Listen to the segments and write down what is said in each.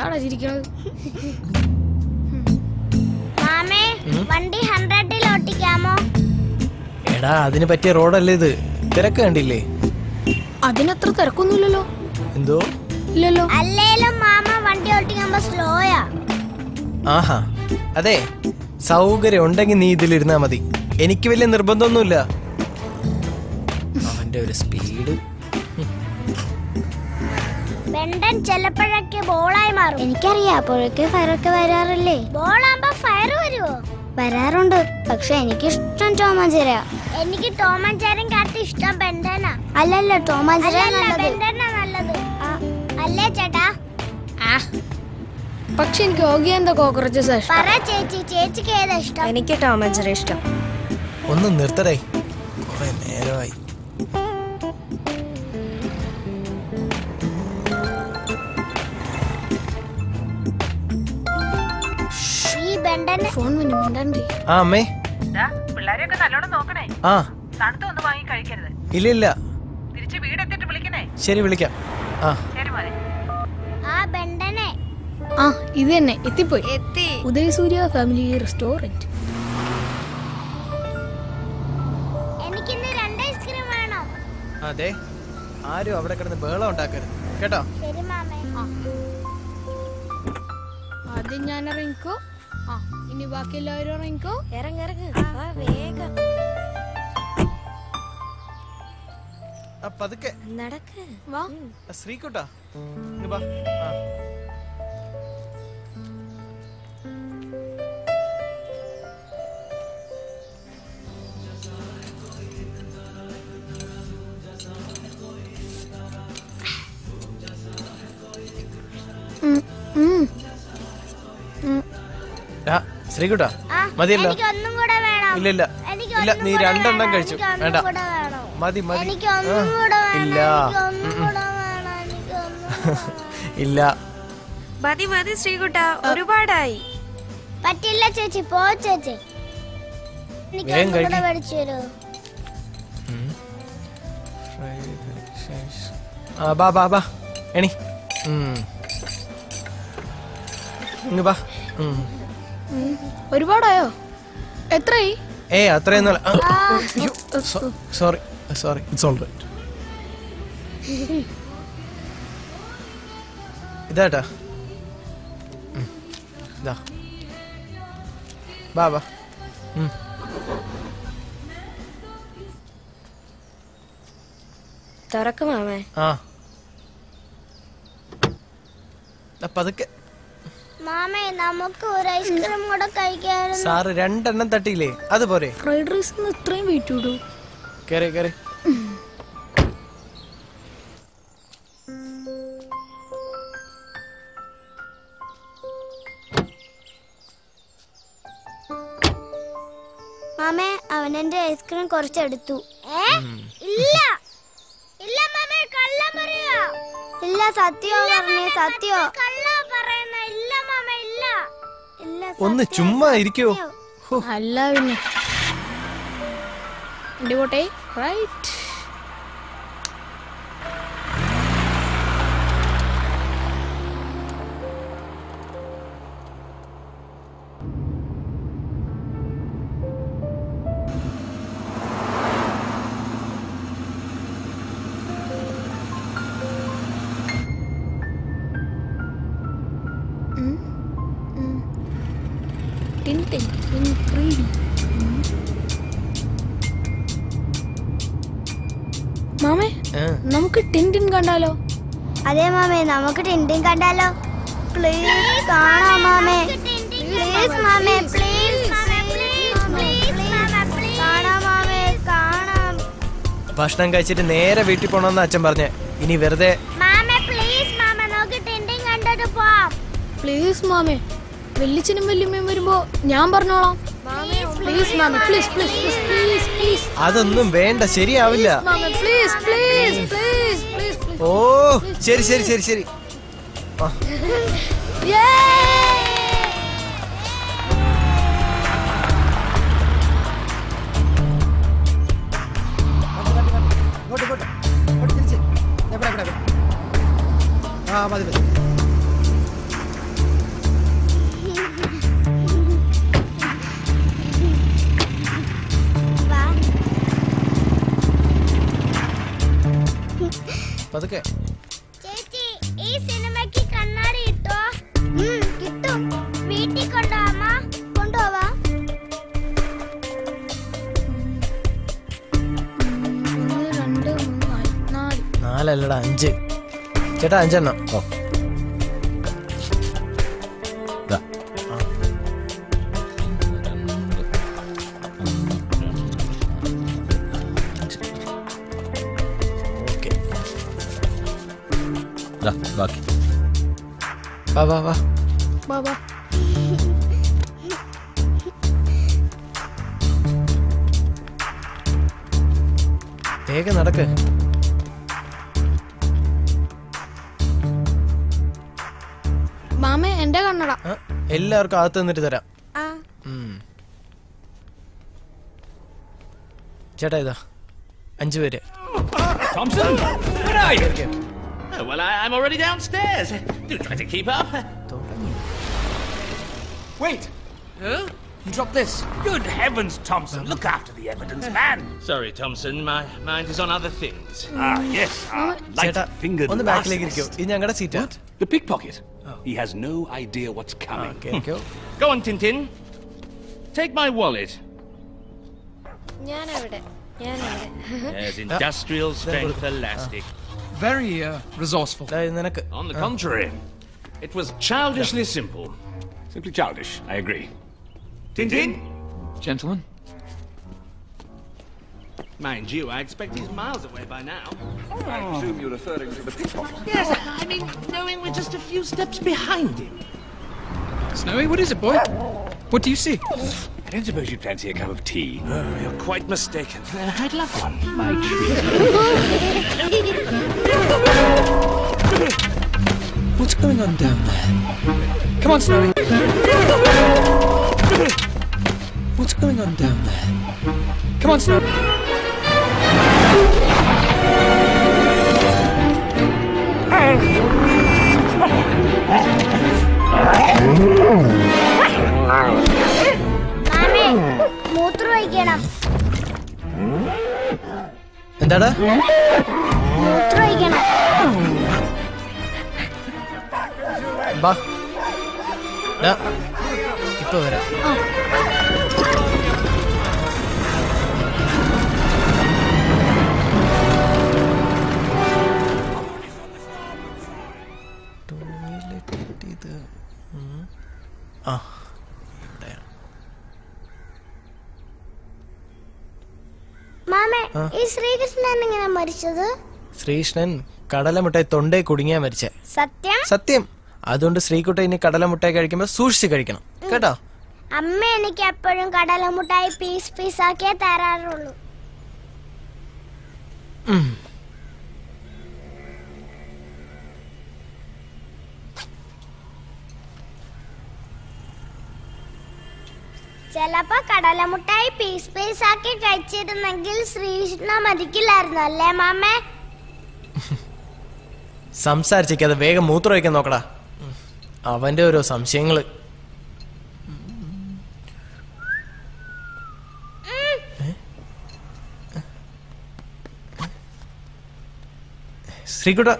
എന്താടാ ചിരിക്കണത് മാമേ വണ്ടി ഹൺഡ്രഡിൽ ഓട്ടിക്കാമോ എടാ അതിന് പറ്റിയ റോഡല്ലേ ഇത് തിരക്ക് കണ്ടില്ലേ അതിനത്ര തിരക്കൊന്നുമില്ലല്ലോ എന്തോ ഇല്ലല്ലോ അല്ലേലും മാമ വണ്ടി ഓട്ടിക്കുമ്പോ സ്ലോയാ ആഹാ അതെ സൗകര്യം ഉണ്ടെങ്കിൽ നീ ഇതിലിരുന്നാ മതി എനിക്ക് വലിയ നിർബന്ധമൊന്നുമില്ല അവന്റെ ഒരു സ്പീഡ് ബെണ്ടൻ ചിലപ്പോഴൊക്കെ ബോളായി മാറും എനിക്കറിയാം അപ്പോഴൊക്കെ ഫയറൊക്കെ വരാറില്ലേ ബോളാകുമ്പോ ഫയർ വരുവോ വരാറുണ്ട് പക്ഷെ എനിക്ക് ഇഷ്ടം ടോമാഞ്ചേര എനിക്ക് ടോമാഞ്ചേരം കാട്ടി ഇഷ്ടം ബെണ്ടനാ അല്ലല്ല ടോമാഞ്ചേര ബെണ്ടനാ നല്ലത് അല്ലേ ചേട്ടാ ആ പക്ഷെ എനിക്ക് ഓഗി എന്താ കോക്രോച്ചസ് ഇഷ്ടം പറ ചേച്ചി ചേച്ചിക്ക് ഏതാ ഇഷ്ടം എനിക്ക് ടോമഞ്ചറി ഇഷ്ടം ഒന്ന് നിർത്തടേ കുറെ നേരമായി ഈ ബെണ്ടൻ ഫോൺ വന്നു മിണ്ടണ്ടേ ആ അമ്മേ ദാ, പിള്ളേരെയൊക്കെ നല്ലോണം നോക്കണേ ആ തണുത്തൊന്നും വാങ്ങി കഴിക്കരുത് ഇല്ല ഇല്ല തിരിച്ച് വീടെത്തിട്ട് വിളിക്കണേ ശരി വിളിക്കാം ആ ശരി മോനെ ആ ബെണ്ടനെ ആ ഇത് തന്നെ എത്തിപ്പോയി എത്തി ഉദയസൂര്യ ഫാമിലി റെസ്റ്റോറന്റ് എനിക്കിന്ന് രണ്ട് ഐസ്ക്രീം വേണം അതെ ആരും അവിടെ കിടന്ന് ബഹളം ഉണ്ടാക്കരുത് കേട്ടോ ശരി മാമേ ആദ്യം ഞാൻ ഇറങ്ങിക്കോ ആ ഇനി ബാക്കി എല്ലാവരും ഇറങ്ങിക്കോ ഇറങ്ങിറങ്ങ് വാ വേഗം ആ പതുക്കെ നടക്ക് വാ ആ, ശ്രീകുട്ടാ ഇങ്ങ് വാ. ആ. ആ, ശ്രീകുട്ടാ ആ, മതിയല്ലോ എനിക്ക് ഒന്നും കൂടെ വേണം ഇല്ല ഇല്ല എനിക്ക് ഇല്ല ഒന്നും നീ കൂടെ രണ്ടെണ്ണം വേണം, കഴിച്ചു എനിക്ക് ഒന്നും വേണ്ട കൂടെ വേണം. മതി മതി എനിക്ക് ഒന്നും ആ, കൂടെ വേണം ഇല്ല എനിക്ക് ഒന്നും കൂടെ വേണം എനിക്ക് ഒന്നും കൂടെ വേണം. ഇല്ല മതി മതി ശ്രീകുട്ട ഒരുപാടായി പറ്റില്ല ചേച്ചി പോ ചേച്ചി എനിക്ക് വേഗം ഒന്നും കൂടെ കഴിക്ക്. മേടിച്ചു തരുമോ ആ ബാ ബാ ബാ എണി ഉം. ഇങ്ങ് ബാ ഉം. ഒരുപാടായോ എത്രയായി ഏയ് അത്രയൊന്നുമല്ല sorry sorry it's all right ഇതാട്ടാ ഉം. ഇതാ ബാ ബാ ഉം. തുറക്ക് മാമേ ആ ദാ പതുക്കെ മാമേ നമുക്ക് ഒരു ഐസ്ക്രീം കൂടെ കഴിക്കാമായിരുന്നു സാറ് രണ്ടെണ്ണം തട്ടിയില്ലേ അതുപോരെ ഫ്രൈഡ് റൈസിന് ഇത്രയും വെയിറ്റ് ഇടൂ കേറി കേറി മാമേ അവൻ എന്റെ ഐസ്ക്രീം കുറച്ചെടുത്തു ഏ ഇല്ല ഇല്ല മാമേ കള്ള പറയാ ഇല്ല സത്യോ പറഞ്ഞേ സത്യോ കള്ള പറയുന്ന ഇല്ല മാമേ ഇല്ല ഇല്ല ഒന്ന് ചുമ്മാ ഇരിക്കോ ഹോ, അല്ല പിന്നെ വണ്ടി പോട്ടെ right Tintin in 3D മാമേ ആ. നമുക്ക് ടിൻ ടിൻ കണ്ടാലോ അതെ മാമേ നമുക്ക് ടിൻഡിൻ കണ്ടാലോ പ്ലീസ് കാണാം മാമേ പ്ലീസ് മാമേ പ്ലീസ് കാണാം മാമേ കാണാം ഭക്ഷണം കഴിച്ചിട്ട് നേരെ വീട്ടിൽ പോണമെന്ന് അച്ഛൻ പറഞ്ഞേ ഇനി വെറുതെ മാമേ പ്ലീസ് മാമ നമുക്ക് ടിൻഡിൻ കണ്ടിട്ട് പോവാം പ്ലീസ് മാമേ വെല്ലിച്ചനും വല്യമ്മയും വരുമ്പോ ഞാൻ പറഞ്ഞോളാം പ്ലീസ് മാമേ please please please please please അതൊന്നും വേണ്ട ശരിയാവില്ല മാമേ പ്ലീസ് പ്ലീസ് പ്ലീസ് പ്ലീസ് ഓ ശരി ശരി ശരി ശരി ആ, ഇങ്ങോട്ട് ഇങ്ങോട്ട് ഇങ്ങോട്ട് തിരിച്ച് ദേ ഇവിടെ ഇവിടെ ഇവിടെ. ആ മതി മതി പതുക്കെ ചേച്ചി ഈ സിനിമയ്ക്ക് കണ്ണാടി കിട്ടോ കിട്ടും വീട്ടിൽ കൊണ്ടുപോവാമ കൊണ്ടുപോവാ ഒന്ന് രണ്ട് മൂന്ന് നാല് നാല് നാലല്ലടാ അഞ്ച് ചേട്ടാ അഞ്ചെണ്ണം ഓ ദാ. ഓക്കെ ദാ, ബാക്കി വാ വാ വാ ബാബാ വേഗം നടക്ക് മാമ എന്റെ കണ്ണട ആ, എല്ലാവർക്കും അകത്ത് നിന്നിട്ട് തരാം ആ ഉം. ചേട്ടാ ഇതാ അഞ്ചു പേര് Thompson, where are you? ഇരിക്ക്. Oh, well, I, I'm already downstairs. Do try to keep up. തുടങ്ങി. Wait! Huh? You dropped this. Good heavens, Thompson, look after the evidence, man. Sorry, Thompson, my mind is on other things. Ah, yes, ah, ചേട്ടാ light-fingered ഒന്ന് ബാക്കിലേക്ക് ഇരിക്കോ rascals. ഇത് ഞങ്ങളുടെ സീറ്റാ The pickpocket. He has no idea what's coming. Okay ഇരിക്കോ Go on, Tintin. Take my wallet. ഞാനവിടെ ഞാനവിടെ There's industrial strength elastic. Very uh, resourceful. ദാ ഇത് നിനക്ക് On the contrary, it was childishly simple. Simply childish, I agree. Tintin? Gentlemen? Mind you, I expect he's miles away by now. I presume you're referring to the pickpocket. Yes, I mean, knowing we're just a few steps behind him. Snowy, what is it, boy? What do you see? I don't suppose you'd fancy a cup of tea. Oh, you're quite mistaken. Uh, I'd love one. My treat. What's going on down there? Come on, Snowy. What's going on down there? Come on, Snowy. മാമേ മൂത്രം ഒഴിക്കണം എന്താടാ മൂത്രം ഒഴിക്കണം ബാ ദാ, ഇപ്പൊ വരാം toilet ഇത് ഉം. ആ ഇവിടെയാണ്. മാമേ ഈ ശ്രീകൃഷ്ണൻ എങ്ങനെ മരിച്ചത് ശ്രീകൃഷ്ണൻ കടലമുട്ടായി തൊണ്ടേ കുടുങ്ങിയാ മരിച്ചേ സത്യം സത്യം അതുകൊണ്ട് ശ്രീകുട്ട ഇനി കടലമുട്ടായി കഴിക്കുമ്പോ സൂക്ഷിച്ച് കഴിക്കണം കേട്ടോ അമ്മ എനിക്ക് എപ്പോഴും കടലമുട്ടായി പീസ് പീസ് ആക്കിയേ തരാറുള്ളൂ ചെലപ്പോ കടലമുട്ടായി പീസ് പീസ് ആക്കി കഴിച്ചിരുന്നെങ്കിൽ ശ്രീകൃഷ്ണ മരിക്കില്ലായിരുന്നു അല്ലേ മാമേ സംസാരിച്ചേക്കാതെ വേഗം മൂത്രം ഒഴിക്കാൻ നോക്കടാ ഉം. അവന്റെ ഓരോ സംശയങ്ങള് ഏ? ശ്രീകുട്ട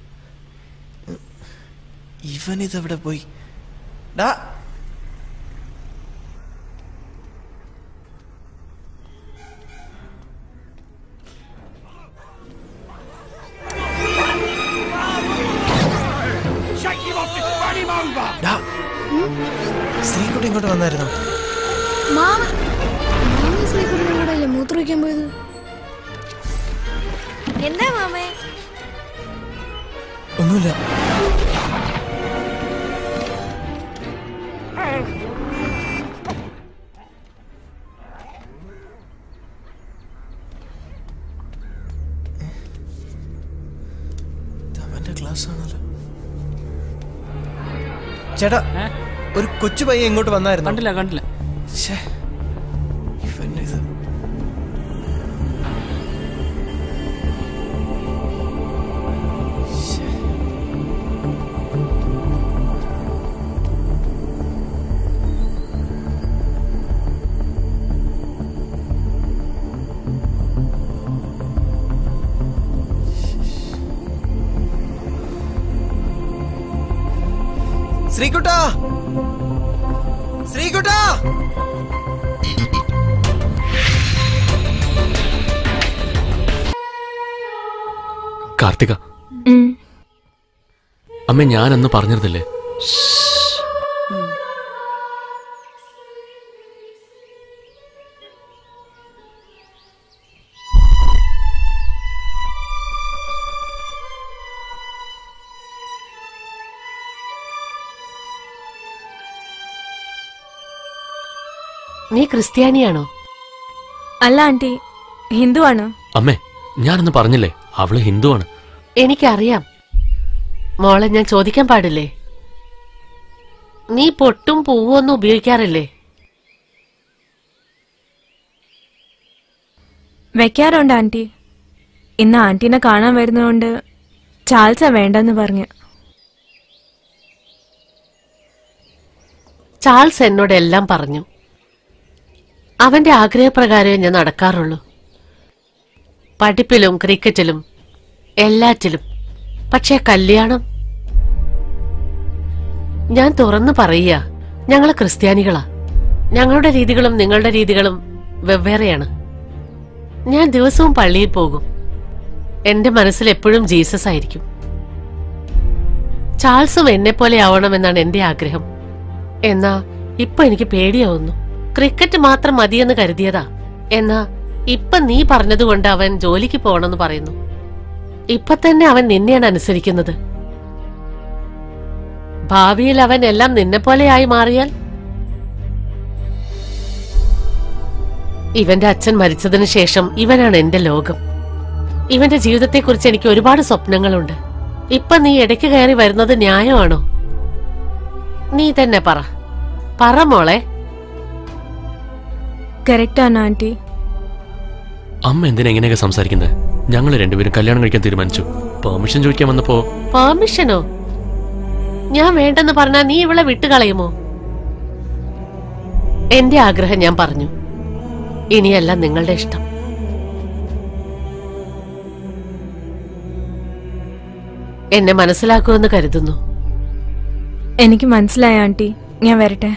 ഇവൻ ഇതെവിടെ പോയി ഡാ Shake him off it! Run him over! ഡാ ശ്രീകുട്ട ഇങ്ങോട്ട് വന്നായിരുന്നോ മാമ മാമ ശ്രീകുട്ടനും കൂടെ അല്ലേ മൂത്രം ഒഴിക്കാൻ പോയത് എന്താ മാമേ ഒന്നുമില്ല ഇത് അവന്റെ ക്ലാസ് ആണല്ലോ ചേട്ടാ ഒരു കൊച്ചു പയ്യൻ ഇങ്ങോട്ട് വന്നായിരുന്നു കണ്ടില്ല കണ്ടില്ല ശ്ശേ. ഇവന്റെ ഇത് ശ്ശേ. ശ്രീകുട്ടാ ശ്രീകുട്ടാ കാർത്തിക അമ്മ ഞാനന്ന് പറഞ്ഞിരുന്നില്ലേ നീ ക്രിസ്ത്യാനിയാണോ അല്ല ആന്റി ഹിന്ദുവാണ് അമ്മേ ഞാനന്ന് പറഞ്ഞില്ലേ അവള് ഹിന്ദുവാണ് എനിക്കറിയാം മോളെ ഞാൻ ചോദിക്കാൻ പാടില്ലേ നീ പൊട്ടും പൂവും ഒന്നും ഉപയോഗിക്കാറില്ലേ വെക്കാറുണ്ട് ആന്റി ഇന്ന് ആന്റീനെ കാണാൻ വരുന്നതുകൊണ്ട് ചാൾസ വേണ്ടെന്ന് പറഞ്ഞു ചാൾസ് എന്നോട് എല്ലാം പറഞ്ഞു അവന്റെ ആഗ്രഹപ്രകാരമേ ഞാൻ നടക്കാറുള്ളൂ പഠിപ്പിലും ക്രിക്കറ്റിലും എല്ലാറ്റിലും പക്ഷേ കല്യാണം ഞാൻ തുറന്നു പറയുക ഞങ്ങൾ ക്രിസ്ത്യാനികളാ ഞങ്ങളുടെ രീതികളും നിങ്ങളുടെ രീതികളും വെവ്വേറെയാണ് ഞാൻ ദിവസവും പള്ളിയിൽ പോകും എന്റെ മനസ്സിൽ എപ്പോഴും ജീസസ് ആയിരിക്കും ചാൾസും എന്നെ പോലെ ആവണമെന്നാണ് എന്റെ ആഗ്രഹം എന്നാ ഇപ്പൊ എനിക്ക് പേടിയാവുന്നു ക്രിക്കറ്റ് മാത്രം മതിയെന്ന് കരുതിയതാ എന്നാ ഇപ്പൊ നീ പറഞ്ഞതുകൊണ്ട് അവൻ ജോലിക്ക് പോകണമെന്ന് പറയുന്നു ഇപ്പൊ തന്നെ അവൻ നിന്നെയാണ് അനുസരിക്കുന്നത് ഭാവിയിൽ അവൻ എല്ലാം നിന്നെ പോലെയായി മാറിയാൽ ഇവന്റെ അച്ഛൻ മരിച്ചതിന് ശേഷം ഇവനാണ് എന്റെ ലോകം ഇവന്റെ ജീവിതത്തെക്കുറിച്ച് എനിക്ക് ഒരുപാട് സ്വപ്നങ്ങളുണ്ട് ഇപ്പൊ നീ ഇടയ്ക്ക് കയറി വരുന്നത് ന്യായമാണോ നീ തന്നെ പറ പറ മോളെ കറക്റ്റാണ് ആന്റി അമ്മ എന്തിനാ ഇങ്ങനെയൊക്കെ സംസാരിക്കുന്നത് ഞങ്ങൾ രണ്ടുപേരും കല്യാണം കഴിക്കാൻ തീരുമാനിച്ചു പെർമിഷൻ ചോദിക്കാൻ വന്നപ്പോ പെർമിഷനോ ഞാൻ വേണ്ടെന്ന് പറഞ്ഞാ നീ ഇവളെ വിട്ടുകളയുമോ എന്റെ ആഗ്രഹം ഞാൻ പറഞ്ഞു ഇനിയല്ല നിങ്ങളുടെ ഇഷ്ടം എന്നെ മനസ്സിലാക്കുമെന്ന് കരുതുന്നു എനിക്ക് മനസ്സിലായ ആന്റി ഞാൻ വരട്ടെ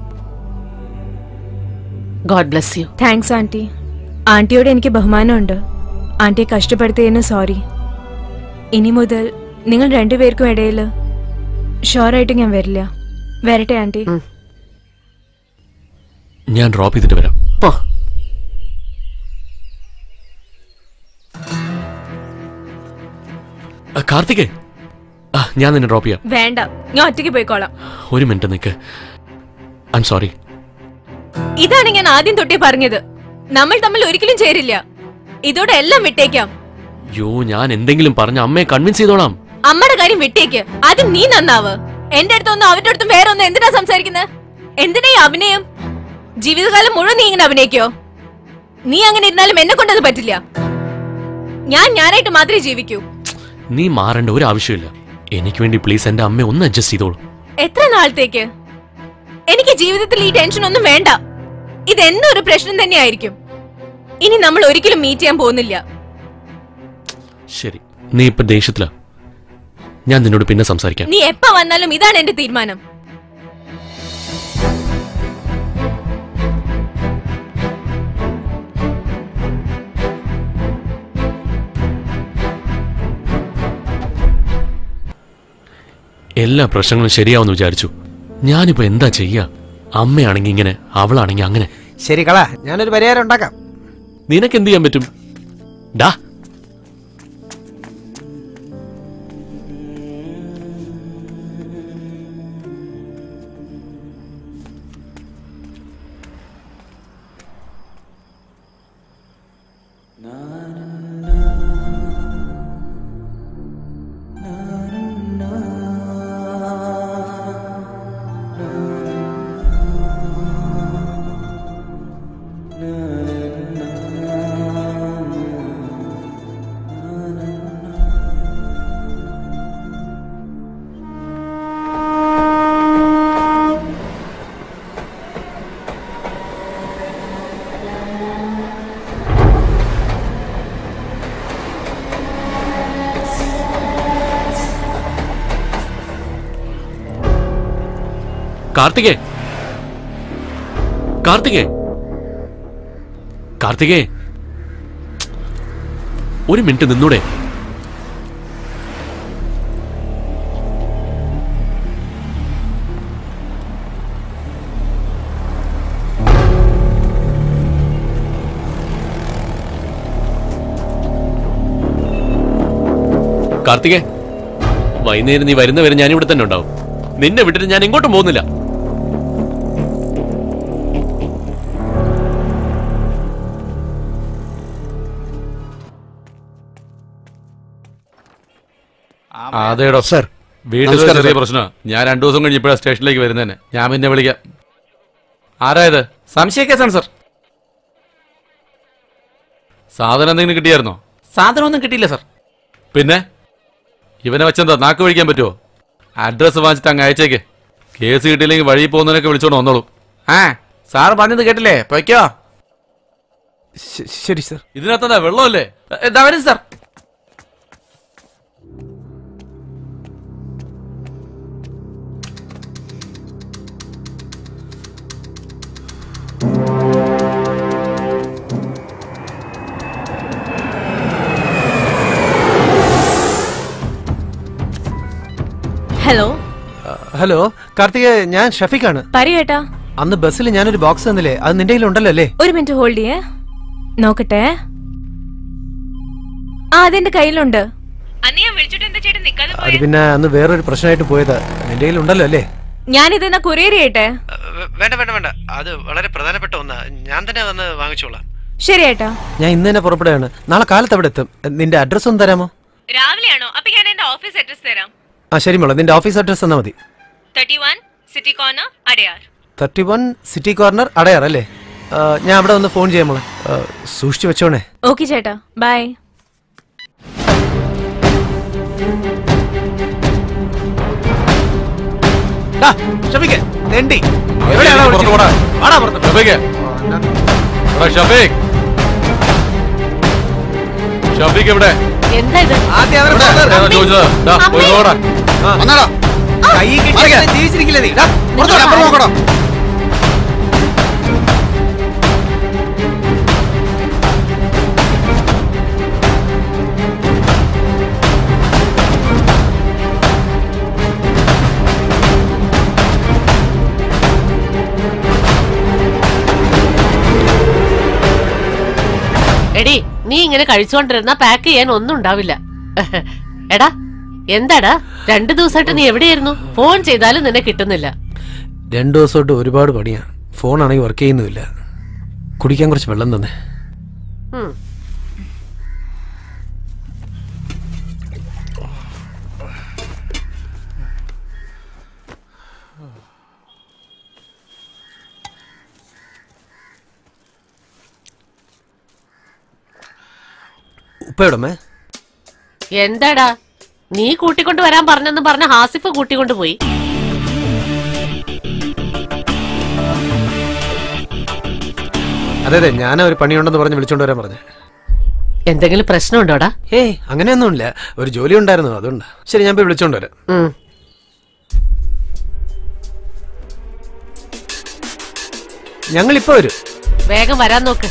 God bless you thanks aunty ആന്റിയോട് എനിക്ക് ബഹുമാനമുണ്ട് ആന്റിയെ കഷ്ടപ്പെടുത്തിയതിന് സോറി ഇനി മുതൽ നിങ്ങൾ രണ്ടുപേർക്കും ഇടയിൽ ഷുവറായിട്ട് ഞാൻ വരില്ല വരട്ടെ ആന്റി ഞാൻ ഡ്രോപ്പ് ചെയ്തിട്ട് വരാം പോ ആ, കാർത്തികേ ആ, ഞാൻ നിന്നെ ഡ്രോപ്പ് ചെയ്യാം വേണ്ട ഞാൻ ഒറ്റയ്ക്ക് പോയിക്കോളാം ഒരു മിനിറ്റ് നിൽക്ക് ഐ എം സോറി ഇതാണ് ഞാൻ ആദ്യം തൊട്ടേ പറഞ്ഞത് നമ്മൾ തമ്മിൽ ഒരിക്കലും ചേരില്ല ഇതോടെ എല്ലാം വിട്ടേക്കാം യോ ഞാൻ എന്തെങ്കിലും പറഞ്ഞ അമ്മയെ കൺവിൻസ് ചെയ്തോളാം അമ്മയുടെ കാര്യം വിട്ടേക്ക് അത് നീ നന്നാവ് എന്റെ അടുത്തൊന്നും അവരുടെ അടുത്തും വേറെ ഒന്നും എന്തിനാ സംസാരിക്കുന്നത് എന്തിനാ ഈ അഭിനയം ജീവിതകാലം മുഴുവൻ നീ ഇങ്ങനെ അഭിനയിക്കോ നീ അങ്ങനെ ഇരുന്നാലും എന്നെ കൊണ്ടത് പറ്റില്ല ഞാൻ ഞാനായിട്ട് മാത്രമേ ജീവിക്കൂ നീ മാറേണ്ട ഒരു ആവശ്യമില്ല എനിക്ക് വേണ്ടി പ്ലീസ് എന്റെ അമ്മയെ ഒന്ന് അഡ്ജസ്റ്റ് ചെയ്തോളൂ എത്ര നാളത്തേക്ക് എനിക്ക് ജീവിതത്തിൽ ഈ ടെൻഷൻ ഒന്നും വേണ്ട ഇത് എന്നും ഒരു പ്രശ്നം തന്നെയായിരിക്കും ഇനി നമ്മൾ ഒരിക്കലും മീറ്റ് ചെയ്യാൻ പോകുന്നില്ല ശരി നീ ഇപ്പൊ ദേഷ്യത്തിലാ ഞാൻ നിന്നോട് പിന്നെ സംസാരിക്കാം നീ എപ്പ വന്നാലും ഇതാണ് എന്റെ തീരുമാനം എല്ലാ പ്രശ്നങ്ങളും ശരിയാവുമെന്ന് വിചാരിച്ചു ഞാനിപ്പോ എന്താ ചെയ്യാ അമ്മയാണെങ്കി ഇങ്ങനെ അവളാണെങ്കി അങ്ങനെ ശരി കള ഞാനൊരു പരിഹാരം ഉണ്ടാക്കാം നിനക്ക് എന്ത് ചെയ്യാൻ പറ്റും ഡാ കാർത്തികേ കാർത്തികേ കാർത്തികേ ഒരു മിനിറ്റ് നിന്നൂടെ കാർത്തികേ വൈകുന്നേരം നീ വരുന്നവരെ ഞാൻ ഇവിടെ തന്നെ ഉണ്ടാവും നിന്നെ വിട്ടിട്ട് ഞാൻ എങ്ങോട്ടും പോകുന്നില്ല അതേടോ സർ വീട്ടിൽ നമസ്കാരം, ചെറിയ സർ. പ്രശ്നം ഞാൻ രണ്ടു ദിവസം കഴിഞ്ഞ് ഇപ്പോഴാണ് സ്റ്റേഷനിലേക്ക് വരുന്നതന്നെ ഞാൻ പിന്നെ വിളിക്കാം ആരായത് സംശയക്കേസാണ് സർ സാധനം എന്തെങ്കിലും കിട്ടിയായിരുന്നോ സാധനമൊന്നും കിട്ടിയില്ല സർ പിന്നെ ഇവനെ വെച്ചെന്താ നാക്ക് കഴിക്കാൻ പറ്റുമോ അഡ്രസ്സ് വാങ്ങിച്ചിട്ട് അങ്ങ് അയച്ചേക്ക് കേസ് കിട്ടിയില്ലെങ്കിൽ വഴി പോകുന്നതിനൊക്കെ വിളിച്ചോണ്ട് വന്നോളൂ ആ സാറ് പറഞ്ഞത് കേട്ടില്ലേ പൊയ്ക്കോ ശരി സർ ഇതിനകത്തെന്താ വെള്ളമല്ലേ എന്താ വരും സർ ഹലോ ഹലോ കാർത്തിക ഞാൻ ഷഫീഖാണ് പറയേട്ടാ അന്ന് ബസ്സിൽ ഞാനൊരു ബോക്സ് തന്നില്ലേ അത് നിന്റെ കയ്യിലുണ്ടല്ലോ അല്ലേ ഒരു മിനിറ്റ് ഹോൾഡ് ചെയ്യേ നോക്കട്ടെ ആ അതെന്റെ കയ്യിലുണ്ട് അന്ന് ഞാൻ വിളിച്ചിട്ട് എന്താ ചേട്ടൻ നിക്കാതെ അത് പിന്നെ അന്ന് വേറൊരു പ്രശ്നമായിട്ട് പോയത് നിന്റെ കയ്യിലുണ്ടല്ലോ അല്ലേ ഞാൻ ഇതെന്നാ കൊറിയർ ചെയ്യട്ടെ വേണ്ട വേണ്ട വേണ്ട അത് വളരെ പ്രധാനപ്പെട്ട ഒന്നാ ഞാൻ തന്നെ വന്ന് വാങ്ങിച്ചോളാം ശരി ഏട്ടാ ഞാൻ ഇന്ന് തന്നെ പുറപ്പെടുകയാണ് നാളെ കാലത്ത് അവിടെ എത്തും നിന്റെ അഡ്രസ് ഒന്ന് തരാമോ രാവിലെയാണോ അപ്പൊ ഞാൻ എന്റെ ഓഫീസ് അഡ്രസ് തരാം ആ ശരി മോളെ നിന്റെ ഓഫീസ് അഡ്രസ് തന്നാൽ മതി thirty one city corner Adyar thirty one city corner Adyar അല്ലേ ആ, ഞാൻ അവിടെ ഒന്ന് ഫോൺ ചെയ്യാം മോളെ ആ, സൂക്ഷിച്ചു വെച്ചോണേ ഓക്കെ ചേട്ടാ ബൈ ഷഫീഖ് തെണ്ടി എവിടെയാണോ വിളിച്ചത്? വാടാ പുറത്ത്. ഷഫീഖ്. എടാ, ഷഫീഖ് ഷഫീഖ് എവിടെ എന്താ ഇത് ആദ്യം അവരെ എവിടെ? പുറത്ത് എവിടെയാണോ ചോദിച്ചത് ദാ, പോയി നോക്കടാ. വന്നോടാ. കൈ കിട്ടി ജീവിച്ചിരിക്കില്ല നീ ഡാ, പുറത്ത് വാ, അപ്പുറം നോക്കടാ. എടി നീ ഇങ്ങനെ കഴിച്ചുകൊണ്ടിരുന്ന പാക്ക് ചെയ്യാൻ ഒന്നും ഉണ്ടാവില്ല എടാ എന്താടാ രണ്ടു ദിവസമായിട്ട് നീ എവിടെയായിരുന്നു ഫോൺ ചെയ്താലും നിന്നെ കിട്ടുന്നില്ല രണ്ടു ദിവസമായിട്ട് ഒരുപാട് പണിയാ ഫോണാണെങ്കിൽ വർക്ക് ചെയ്യുന്നുമില്ല കുടിക്കാൻ കുറച്ച് വെള്ളം തന്നെ ഉം. ഉപ്പയോടമ്മേ എന്താടാ നീ കൂട്ടിക്കൊണ്ട് വരാൻ പറഞ്ഞെന്ന് പറഞ്ഞ ഹാസിഫ് കൂട്ടിക്കൊണ്ട് പോയി അതെ അതെ ഞാൻ ഒരു പണിയുണ്ടെന്ന് പറഞ്ഞ് വിളിച്ചോണ്ട് വരാൻ പറഞ്ഞു എന്തെങ്കിലും പ്രശ്നമുണ്ടോടാ ഏയ് അങ്ങനെയൊന്നുമില്ല ഒരു ജോലി ഉണ്ടായിരുന്നു അതുകൊണ്ട് ശരി ഞാൻ പോയി വിളിച്ചോണ്ട് വരാം ഉം. ഞങ്ങൾ ഇപ്പൊ വരും വേഗം വരാൻ നോക്ക്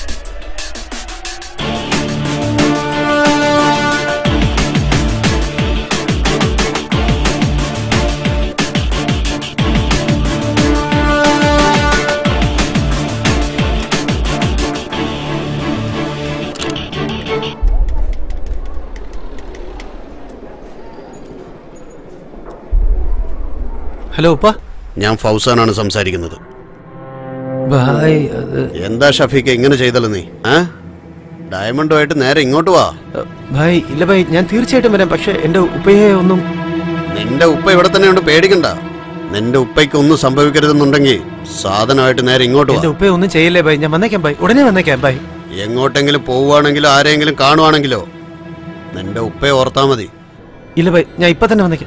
ഹലോ ഉപ്പ ഞാൻ ഫൗസാനാണ് സംസാരിക്കുന്നത് ബായ് അത് എന്താ ഷഫീഖ് ഇങ്ങനെ ചെയ്തല്ലോ നീ ആ ഡയമണ്ടുമായിട്ട് നേരെ ഇങ്ങോട്ട് വാ ഭായ് ഇല്ല ഭായ് ഞാൻ തീർച്ചയായിട്ടും വരാം പക്ഷെ എന്റെ ഉപ്പയെ ഒന്നും നിന്റെ ഉപ്പ ഇവിടെ തന്നെയുണ്ട് പേടിക്കണ്ട നിന്റെ ഉപ്പയ്ക്ക് ഒന്നും സംഭവിക്കരുതെന്നുണ്ടെങ്കിൽ സാധനമായിട്ട് നേരെ ഇങ്ങോട്ട് വാ എന്റെ ഉപ്പയെ ഒന്നും ചെയ്യില്ലേ ഭായ് ഞാൻ വന്നേക്കാം ഭായ് ഉടനെ വന്നേക്കാം ഭായ് എങ്ങോട്ടെങ്കിലും പോവുകയാണെങ്കിലോ ആരെങ്കിലും കാണുവാണെങ്കിലോ നിന്റെ ഉപ്പയെ ഓർത്താ മതി ഇല്ല ഭായ് ഞാൻ ഇപ്പൊ തന്നെ വന്നേക്കാം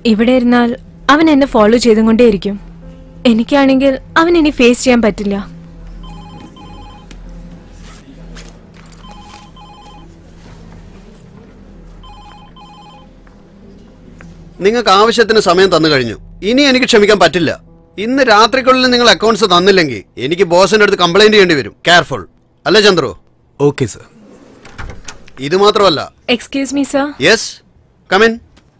ഇവിടെ ഇരുന്നാൽ അവൻ എന്നെ ഫോളോ ചെയ്തുകൊണ്ടേയിരിക്കും എനിക്കാണെങ്കിൽ അവൻ ഇനി ഫേസ് ചെയ്യാൻ പറ്റില്ല നിങ്ങൾക്ക് ആവശ്യത്തിന് സമയം തന്നു കഴിഞ്ഞു ഇനി എനിക്ക് ക്ഷമിക്കാൻ പറ്റില്ല ഇന്ന് രാത്രിക്കുള്ളിൽ നിങ്ങൾ അക്കൗണ്ട്സ് തന്നില്ലെങ്കിൽ എനിക്ക് ബോസിന്റെ അടുത്ത് കംപ്ലൈന്റ് ചെയ്യേണ്ടി വരും കെയർഫുൾ അല്ലേ ചന്ദ്രു ഓക്കെ സർ ഇത് മാത്രമല്ല excuse me sir yes come in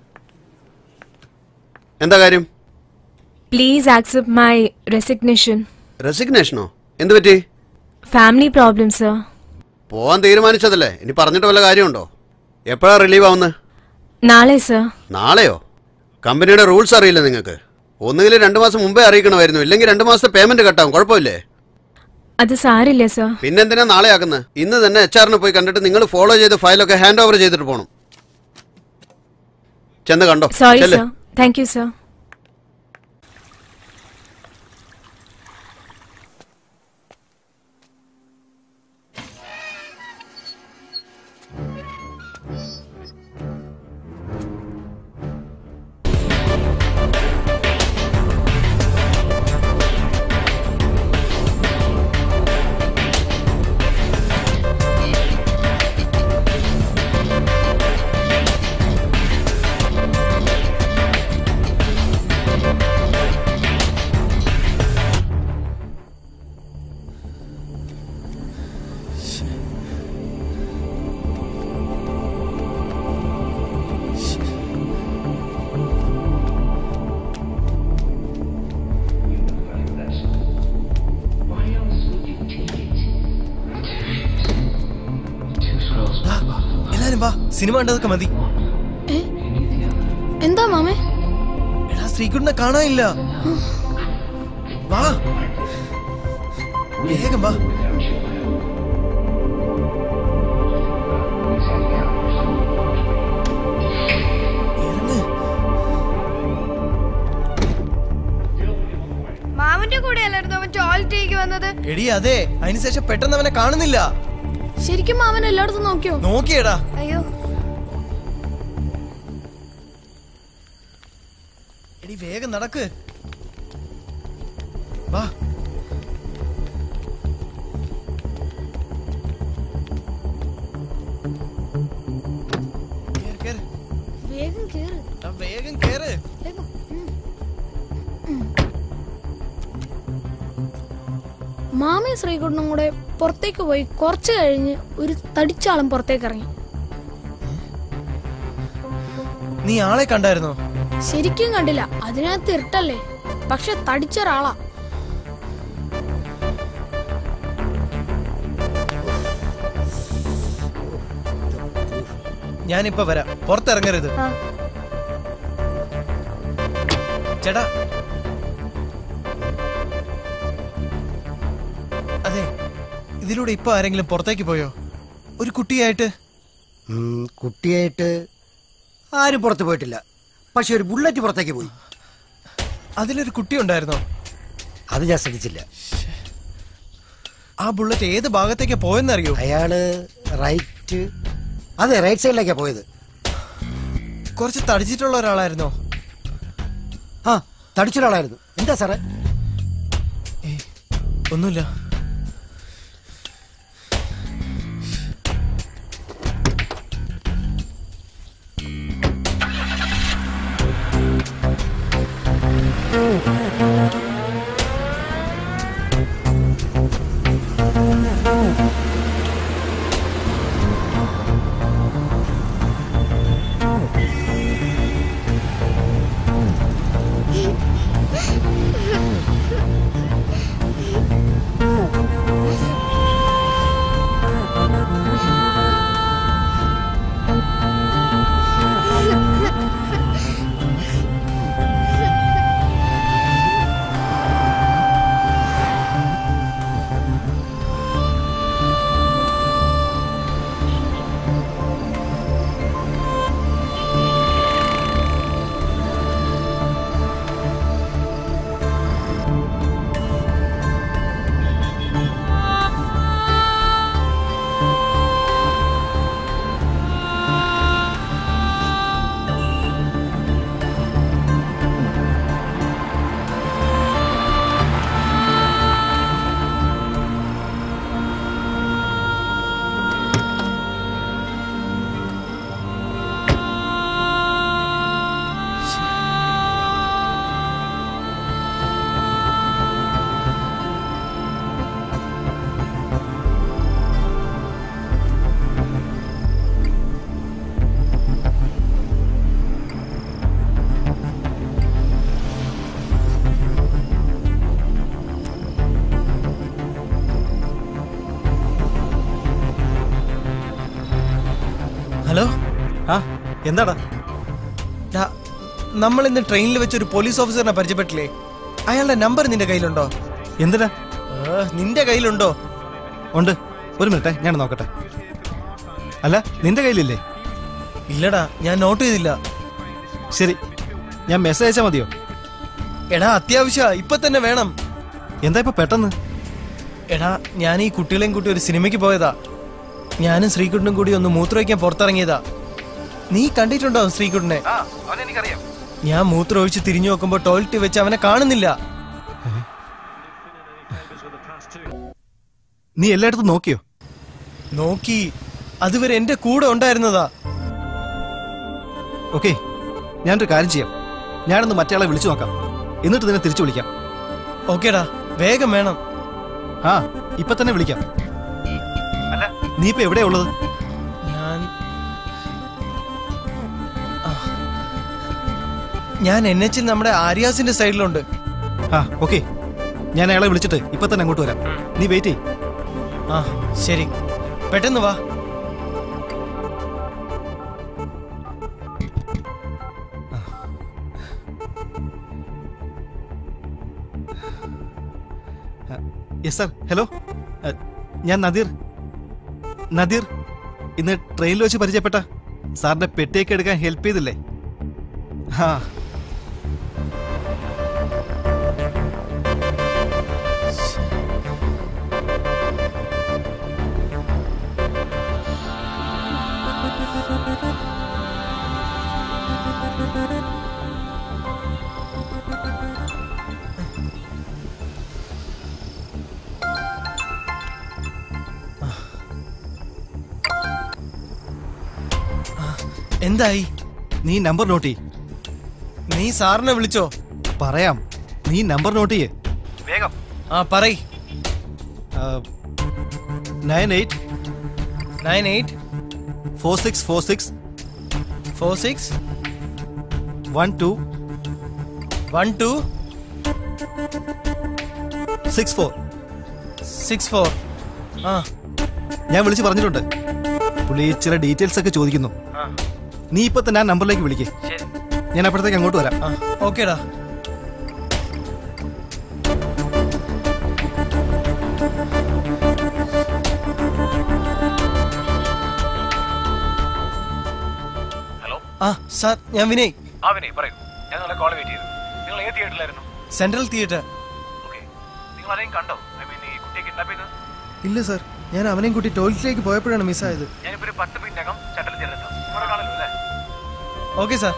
എന്താ കാര്യം പ്ലീസ് ആക്സെപ്റ്റ് മൈ റെസിഗ്നേഷൻ റെസിഗ്നേഷനോ എന്ത് പറ്റി ഫാമിലി പ്രോബ്ലം സർ പോവാൻ തീരുമാനിച്ചതല്ലേ ഇനി പറഞ്ഞിട്ട് വല്ല കാര്യമുണ്ടോ എപ്പോഴാ റിലീവ് ആവുന്നത് നാളെ സർ നാളെയോ കമ്പനിയുടെ റൂൾസ് അറിയില്ല നിങ്ങൾക്ക് ഒന്നുകിൽ രണ്ട് മാസം മുമ്പേ അറിയിക്കണമായിരുന്നു ഇല്ലെങ്കിൽ രണ്ട് മാസത്തെ പേയ്മെന്റ് കട്ടാവും കുഴപ്പമില്ലേ അത് സാരില്ല സർ പിന്നെന്തിനാ നാളെ ആക്കുന്നത് ഇന്ന് തന്നെ എച്ച് ആറിന് പോയി കണ്ടിട്ട് നിങ്ങൾ ഫോളോ ചെയ്ത ഫയലൊക്കെ ഹാൻഡ് ഓവർ ചെയ്തിട്ട് പോകണം ചെന്ന് കണ്ടോ സോറി ചെല്ല്. സർ താങ്ക് യു സർ എല്ലാരും വാ സിനിമ കണ്ടതൊക്കെ മതി എന്താ മാമേ എടാ ശ്രീകുട്ടനെ കാണാനില്ല വാ വേഗം വാ മാമന്റെ കൂടെ അല്ലായിരുന്നു അവൻ ടോയ്ലറ്റിലേക്ക് വന്നത് എടി അതെ അതിനുശേഷം പെട്ടെന്ന് അവനെ കാണുന്നില്ല ശരിക്കും മാമൻ എല്ലായിടത്തും നോക്കിയോ നോക്കിയടാ അയ്യോ എടി വേഗം നടക്ക് വാ കേറ്, കേറ്. വേഗം കേറ് ആ, വേഗം കേറ് വേഗം മാമയും ശ്രീകുട്ടനും കൂടെ പുറത്തേക്ക് പോയി കുറച്ച് കഴിഞ്ഞ് ഒരു തടിച്ചാളം പുറത്തേക്ക് ഇറങ്ങി നീ ആളെ കണ്ടായിരുന്നോ ശരിക്കും കണ്ടില്ല അതിനകത്ത് ഇരുട്ടല്ലേ പക്ഷെ തടിച്ച ഒരാളാ ഞാനിപ്പോ വരാം പുറത്തിറങ്ങരുത് ആ. ചേട്ടാ അതെ ഇതിലൂടെ ഇപ്പൊ ആരെങ്കിലും പുറത്തേക്ക് പോയോ ഒരു കുട്ടിയായിട്ട് ഉം, കുട്ടിയായിട്ട് ആരും പുറത്തു പോയിട്ടില്ല പക്ഷെ ഒരു ബുള്ളറ്റ് പുറത്തേക്ക് പോയി അതിലൊരു കുട്ടി ഉണ്ടായിരുന്നോ അത് ഞാൻ ശ്രദ്ധിച്ചില്ല ആ ബുള്ളറ്റ് ഏത് ഭാഗത്തേക്ക് പോയെന്നറിയോ അയാള് റൈറ്റ് അതെ റൈറ്റ് സൈഡിലേക്കാ പോയത് കുറച്ച് തടിച്ചിട്ടുള്ള ഒരാളായിരുന്നോ ആ തടിച്ചൊരാളായിരുന്നു എന്താ സാറേ ഒന്നുമില്ല ആ എന്താടാ നമ്മൾ ഇന്ന് ട്രെയിനിൽ വെച്ച് ഒരു പോലീസ് ഓഫീസറിനെ പരിചയപ്പെട്ടില്ലേ അയാളുടെ നമ്പർ നിന്റെ കയ്യിലുണ്ടോ എന്തിനാ ഏ, നിന്റെ കയ്യിലുണ്ടോ ഉണ്ട് ഒരു മിനിറ്റ് ഞാൻ നോക്കട്ടെ അല്ല നിന്റെ കയ്യിലില്ലേ ഇല്ലടാ ഞാൻ നോട്ട് ചെയ്തില്ല ശരി ഞാൻ മെസ്സേജ് അയച്ചാൽ മതിയോ എടാ അത്യാവശ്യ ഇപ്പൊ തന്നെ വേണം എന്താ ഇപ്പൊ പെട്ടെന്ന് എടാ ഞാൻ ഈ കുട്ടികളെയും കൂട്ടി ഒരു സിനിമയ്ക്ക് പോയതാ ഞാനും ശ്രീകുട്ടനും കൂടി ഒന്ന് മൂത്രമൊഴിക്കാൻ പുറത്തിറങ്ങിയതാ നീ കണ്ടിട്ടുണ്ടോ ശ്രീകുട്ടനെ അവനെനിക്കറിയാം ഞാൻ മൂത്രം ഒഴിച്ച് തിരിഞ്ഞു നോക്കുമ്പോ ടോയ്ലറ്റിൽ വെച്ച് അവനെ കാണുന്നില്ല നീ എല്ലായിടത്തും നോക്കിയോ നോക്കി അതുവരെ എന്റെ കൂടെ ഉണ്ടായിരുന്നതാ ഓക്കെ ഞാനൊരു കാര്യം ചെയ്യാം ഞാനൊന്ന് മറ്റേയാളെ വിളിച്ചു നോക്കാം എന്നിട്ട് നിന്നെ തിരിച്ചു വിളിക്കാം ഓക്കേടാ വേഗം വേണം ആ ഇപ്പൊ തന്നെ വിളിക്കാം അല്ല നീ ഇപ്പൊ എവിടെയാ ഉള്ളത് ഞാൻ ആ. ഞാൻ എൻ എച്ചിൽ നമ്മുടെ ആര്യാസിന്റെ സൈഡിലുണ്ട് ആ ഓക്കെ ഞാൻ അയാളെ വിളിച്ചിട്ട് ഇപ്പൊ തന്നെ അങ്ങോട്ട് വരാം നീ വെയിറ്റ് ചെയ് ആ ശരി പെട്ടെന്ന് വാ യെസ് സാർ ഹലോ അഹ്, ഞാൻ നദീർ നദീർ ഇന്ന് ട്രെയിനിൽ വെച്ച് പരിചയപ്പെട്ട സാറിന്റെ പെട്ടിയൊക്കെ എടുക്കാൻ ഹെൽപ്പ് ചെയ്തില്ലേ ആ എന്തായി നീ നമ്പർ നോട്ട് ചെയ് നീ സാറിനെ വിളിച്ചോ പറയാം നീ നമ്പർ നോട്ട് ചെയ്യേ വേഗം ആ പറയ് nine eight nine eight four six four six four six one two one two six four six four ആ ഞാൻ വിളിച്ച് പറഞ്ഞിട്ടുണ്ട് പുള്ളി ചില ഡീറ്റെയിൽസ് ഒക്കെ ചോദിക്കുന്നു നീ ഇപ്പൊ തന്നെ ആ നമ്പറിലേക്ക് വിളിക്കേ ഞാൻ അപ്പോഴത്തേക്ക് അങ്ങോട്ട് വരാം ഓക്കേടാ ഹലോ ആ സാർ ഞാൻ വിനയ് ആ വിനയ് പറയൂ ഞാൻ നിങ്ങളെ കോൾ വെയിറ്റ് ചെയ്തു നിങ്ങൾ ഏത് തിയേറ്ററിലായിരുന്നു സെൻട്രൽ തിയേറ്റർ ഓക്കെ നിങ്ങൾ ആരെയും കണ്ടോ ഐ മീൻ ഈ കുട്ടിയെ കിഡ്നാപ്പ് ചെയ്തത് ഇല്ല സാർ ഞാൻ അവനെയും കൂട്ടി ടോയ്ലറ്റിലേക്ക് പോയപ്പോഴാണ് മിസ്സായത് ഞാനിപ്പോ ഒരു പത്ത് മിനിറ്റിനകം സെൻട്രൽ തിയേറ്ററിലെത്താം നിങ്ങളെ കാണല്ലോ അല്ലേ ഓക്കെ സാർ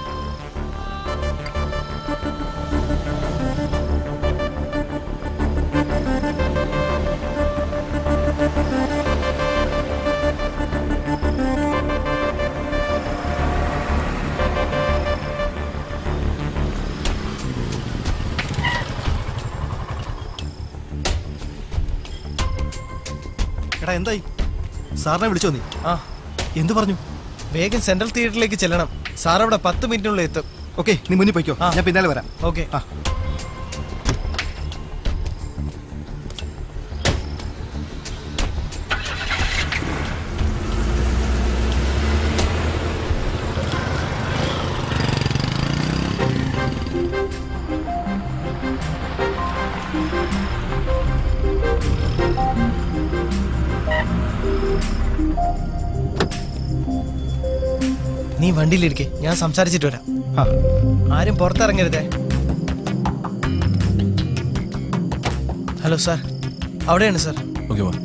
എടാ എന്തായി സാറിനെ വിളിച്ചോ നീ ആ എന്തു പറഞ്ഞു വേഗം സെൻട്രൽ തിയേറ്ററിലേക്ക് ചെല്ലണം സാർ അവിടെ പത്ത് മിനിറ്റിനുള്ളിൽ എത്തും ഓക്കെ നീ മുന്നിൽ പോയിക്കോ ഞാൻ പിന്നാലെ വരാം ഓക്കെ ആ നീ വണ്ടിയിലിരിക്കെ ഞാൻ സംസാരിച്ചിട്ട് വരാം ആരും പുറത്തിറങ്ങരുതേ ഹലോ സാർ അവിടെയാണ് സാർ ഓക്കെ വാ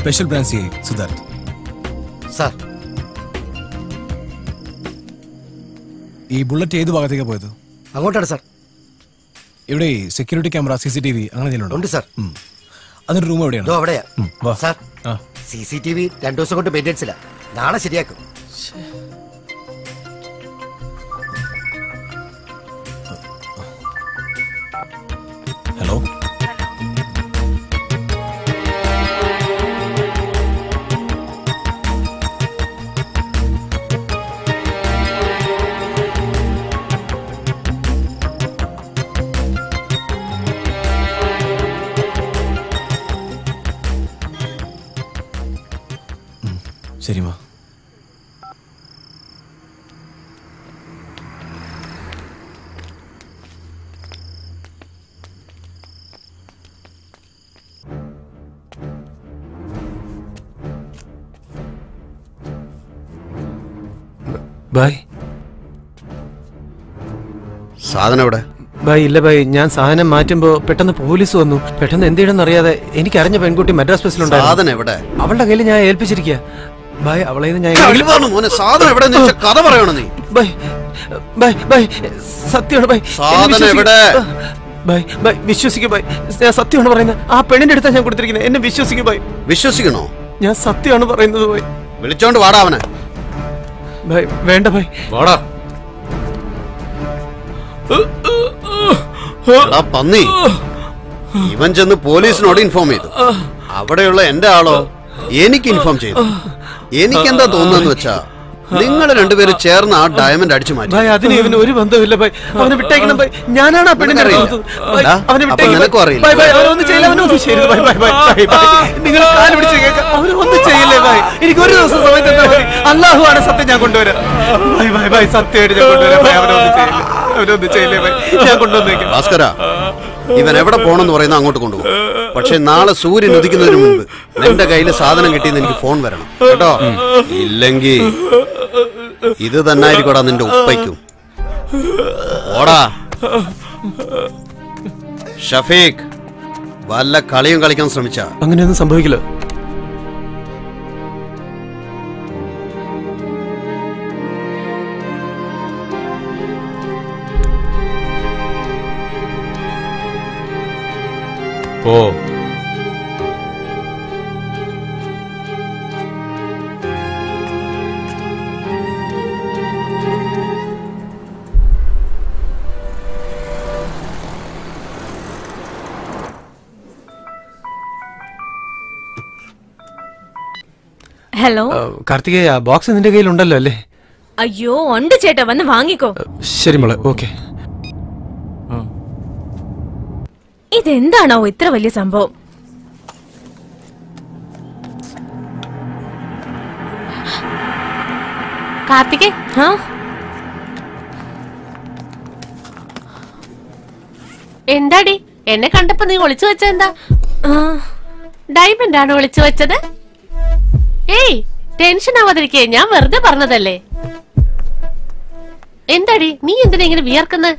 special branch C I Siddharth sir ഈ ബുള്ളറ്റ് ഏത് ഭാഗത്തേക്കാണ് പോയത് അങ്ങോട്ടാണ് സാർ ഇവിടെ security camera C C T V അങ്ങനെ എന്തെങ്കിലും ഉണ്ട് സാർ അതിന്റെ റൂം എവിടെയാണ് ഇതോ അവിടെയാ ഉം, വാ. സാർ ആ. സി സി ടി വി രണ്ടു ദിവസം കൊണ്ട് മെയിൻ്റെനൻസ് ഇല്ല നാളെ ശരിയാക്കും ഹലോ ശരി മാ ബായ് സാധനം എവിടെ ബായ് ഇല്ല ബായ് ഞാൻ സാധനം മാറ്റുമ്പോ പെട്ടെന്ന് പോലീസ് വന്നു പെട്ടെന്ന് എന്ത് ചെയ്യണമെന്ന് അറിയാതെ എനിക്ക് അറിഞ്ഞ പെൺകുട്ടി മദ്രാസ് ബസ്സിലുണ്ടായിരുന്നു സാധനം എവിടെ അവളുടെ കയ്യിൽ ഞാൻ ഏൽപ്പിച്ചിരിക്കുക ബായ് അവളെ ഞാൻ കഴിവാണ് മോനെ സാധനം എവിടെ എന്ന് വെച്ചാ കഥ പറയണം നീ ബായ് ബായ് ബായ് സത്യമാണ് ബായ് എന്നെ സാധനം വിശ്വസിക്ക്. എവിടെ? ബായ് ബായ് വിശ്വസിക്കും ബായ് ഞാൻ സത്യമാണ് പറയുന്നത് ആ പെണ്ണിന്റെ അടുത്താണ് ഞാൻ കൊടുത്തിരിക്കുന്നത് എന്നെ വിശ്വസിക്കും ബായ് വിശ്വസിക്കണോ ഞാൻ സത്യമാണ് പറയുന്നത് ബായ് വിളിച്ചോണ്ട് വാടാ അവനെ ബായ് വേണ്ട ബായ് വാടാ എടാ പന്നി ഇവൻ ചെന്ന് പോലീസിനോട് ഇൻഫോം ചെയ്തു അവിടെയുള്ള എന്റെ ആളോ എനിക്ക് ഇൻഫോം ചെയ്തു എനിക്കെന്താ തോന്നുന്നെന്ന് വെച്ചാ നിങ്ങൾ രണ്ടുപേരും ചേർന്ന് ആ ഡയമണ്ട് അടിച്ചു മാറ്റി ബായ് അതിന് ഇവന് ഒരു ബന്ധമില്ല ബായ് അവനെ വിട്ടേക്കണം ബായ് ഞാനാണ് ആ പെണ്ണിനെ നിനക്കറിയില്ല. അടുത്ത് ബായ്, ഡാ, അവനെ അപ്പൊ വിട്ടേക്കണം നിനക്കും അറിയില്ല. ബായ് ബായ് അവനൊന്നും ചെയ്യില്ല അവനൊന്നും ചെയ്യരുത് ബായ് ബായ് ബായ് ബായ് ബായ് നിങ്ങൾ കാല് പിടിച്ച് കേൾക്കാം അവനൊന്നും ചെയ്യില്ലേ ബായ് എനിക്ക് ഒരു ദിവസം സമയം തന്നാ മതി അള്ളാഹു ആണ് സത്യം ഞാൻ കൊണ്ടുവരാം ബായ് ബായ് ബായ് സത്യമായിട്ട് ഞാൻ കൊണ്ടുവരാം ബായ് അവനൊന്നും ചെയ്യില്ല അവനൊന്നും ചെയ്യില്ലേ ബായ് ഞാൻ കൊണ്ടുവന്നേക്കാം ഭാസ്കര ഇവൻ എവിടെ പോണെന്ന് പറയുന്ന അങ്ങോട്ട് കൊണ്ടുപോകും പക്ഷെ നാളെ സൂര്യൻ ഉദിക്കുന്നതിന് മുൻപ് നിന്റെ കയ്യിൽ സാധനം കിട്ടിയെന്ന് എനിക്ക് ഫോൺ വരണം കേട്ടോ ഇല്ലെങ്കിൽ ഇത് തന്നായിരിക്കോടാ നിന്റെ ഉപ്പയ്ക്കും ഓടാ ഷഫീഖ് വല്ല കളിയും കളിക്കാൻ ശ്രമിച്ച അങ്ങനെയൊന്നും സംഭവിക്കില്ല ഓ ഹലോ കാർത്തികേയ ബോക്സ് നിന്റെ കയ്യിലുണ്ടല്ലോ അല്ലേ അയ്യോ ഉണ്ട് ചേട്ടാ വന്ന് വാങ്ങിക്കോ ശരി മോളെ ഓക്കെ ഇതെന്താണോ ഇത്ര വലിയ സംഭവം കാർത്തികേ ആ എന്താടി എന്നെ കണ്ടപ്പോ നീ ഒളിച്ചു വെച്ചെന്താ ഡയമണ്ട് ആണ് ഒളിച്ചു വെച്ചത് ഏയ് ടെൻഷൻ ആവാതിരിക്കേ ഞാൻ വെറുതെ പറഞ്ഞതല്ലേ എന്താടി നീ എന്തിനാ ഇങ്ങനെ വിയർക്കുന്നത്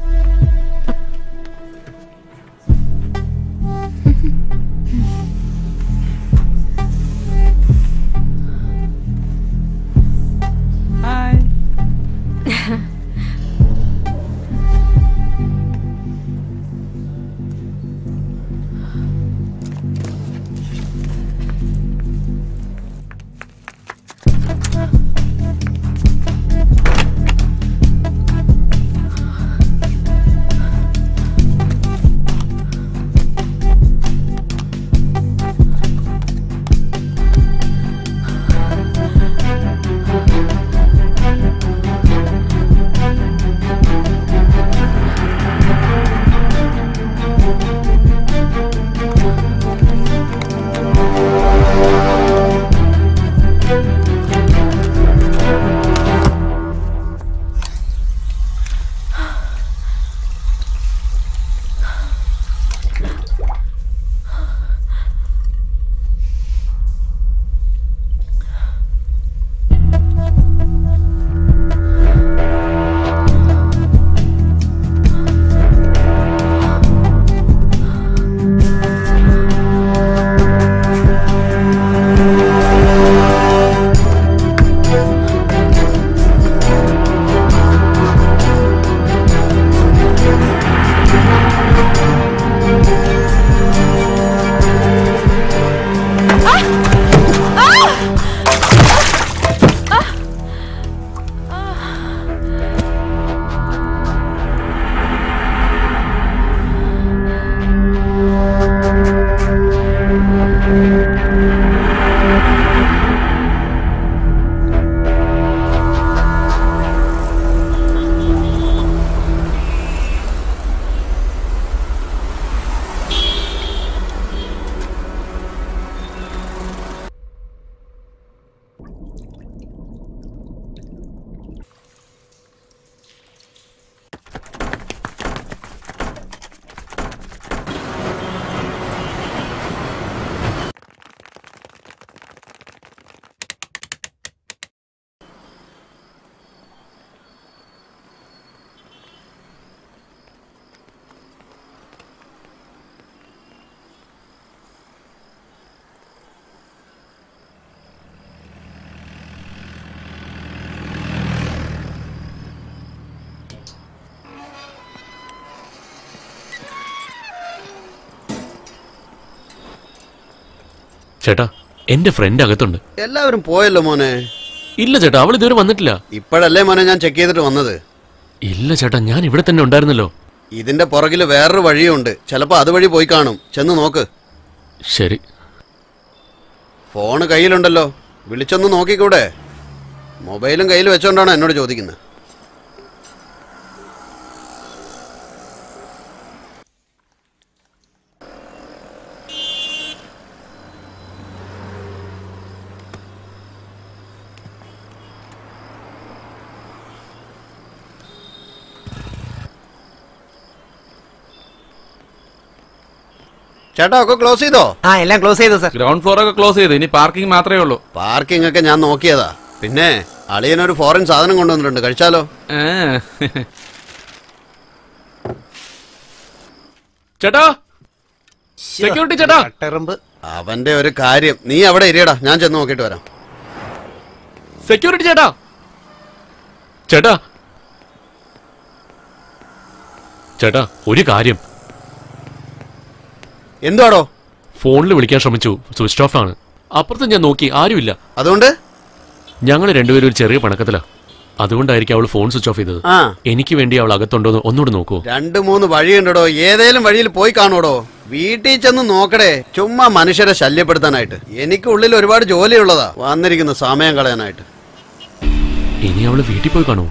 ചേട്ടാ എന്റെ ഫ്രണ്ട് അകത്തുണ്ട് എല്ലാവരും പോയല്ലോ മോനെ ഇല്ല ചേട്ടാ അവൾ ഇതുവരെ വന്നിട്ടില്ല ഇപ്പോഴല്ലേ മോനെ ഞാൻ ചെക്ക് ചെയ്തിട്ട് വന്നത് ഇല്ല ചേട്ടാ ഞാൻ ഇവിടെ തന്നെ ഉണ്ടായിരുന്നല്ലോ ഇതിന്റെ പുറകിൽ വേറൊരു വഴിയുണ്ട് ചിലപ്പോ അതുവഴി പോയി കാണും ചെന്ന് നോക്ക് ശരി ഫോണ് കയ്യിലുണ്ടല്ലോ വിളിച്ചൊന്ന് നോക്കിക്കൂടെ മൊബൈലും കയ്യിൽ വെച്ചോണ്ടാണ് എന്നോട് ചോദിക്കുന്നത് ചേട്ടാ ഒക്കെ ക്ലോസ് ചെയ്തോ ആ എല്ലാം ക്ലോസ് ചെയ്തു സർ ഗ്രൗണ്ട് ഫ്ലോർ ഒക്കെ ക്ലോസ് ചെയ്തു ഇനി പാർക്കിംഗ് മാത്രമേ ഉള്ളൂ പാർക്കിംഗ് ഒക്കെ ഞാൻ നോക്കിയതാ പിന്നെ അളിയനൊരു ഫോറിൻ സാധനം കൊണ്ടുവന്നിട്ടുണ്ട് കഴിച്ചാലോ ചേട്ടാ സെക്യൂരിറ്റി ചേട്ടാ കട്ടെറുമ്പ് അവന്റെ ഒരു കാര്യം നീ അവിടെ ഇരിയടാ ഞാൻ ചെന്ന് നോക്കിയിട്ട് വരാം സെക്യൂരിറ്റി ചേട്ടാ ചേട്ടാ ചേട്ടാ ഒരു കാര്യം എന്തുവാടോ ഫോണിൽ വിളിക്കാൻ ശ്രമിച്ചു സ്വിച്ച് ഓഫ് ആണ് അപ്പുറത്ത് ഞാൻ നോക്കി ആരുമില്ല അതുകൊണ്ട് ഞങ്ങൾ രണ്ടുപേരും ഒരു ചെറിയ പണക്കത്തിലാ അതുകൊണ്ടായിരിക്കും അവൾ ഫോൺ സ്വിച്ച് ഓഫ് ചെയ്തത് ആ എനിക്ക് വേണ്ടി അവൾ അകത്തുണ്ടോന്ന് ഒന്നുകൂടെ നോക്കൂ രണ്ട് മൂന്ന് വഴിയുണ്ടോ ഏതേലും വഴിയിൽ പോയി കാണൂടോ വീട്ടിൽ ചെന്ന് നോക്കടേ ചുമ്മാ മനുഷ്യരെ ശല്യപ്പെടുത്താനായിട്ട് എനിക്ക് ഉള്ളിൽ ഒരുപാട് ജോലിയുള്ളതാ വന്നിരിക്കുന്നു സമയം കളയാനായിട്ട് ഇനി അവള് വീട്ടിൽ പോയി കാണുമോ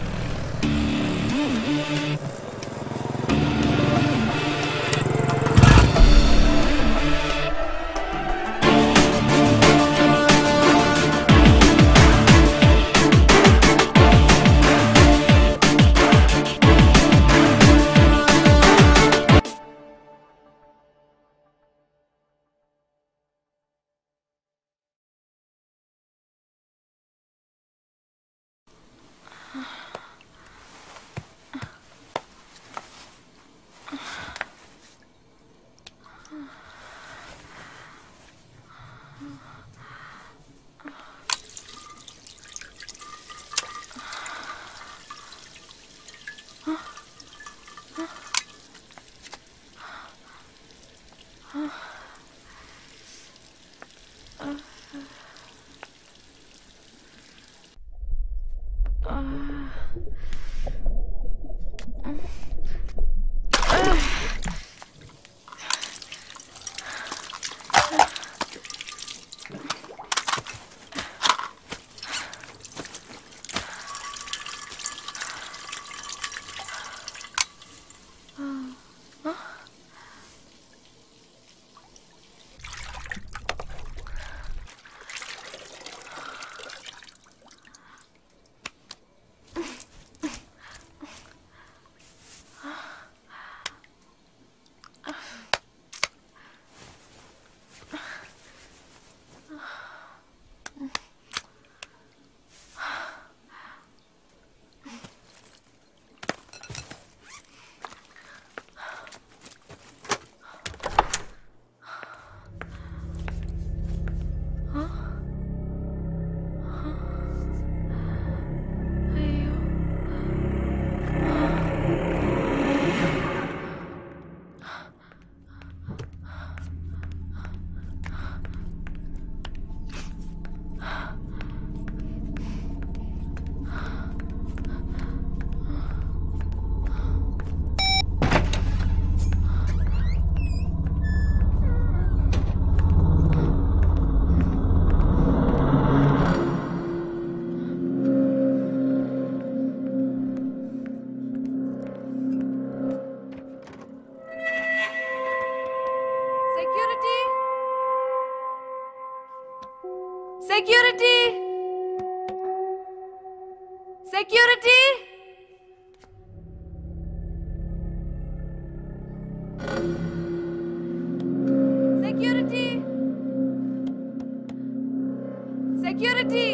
security security security security security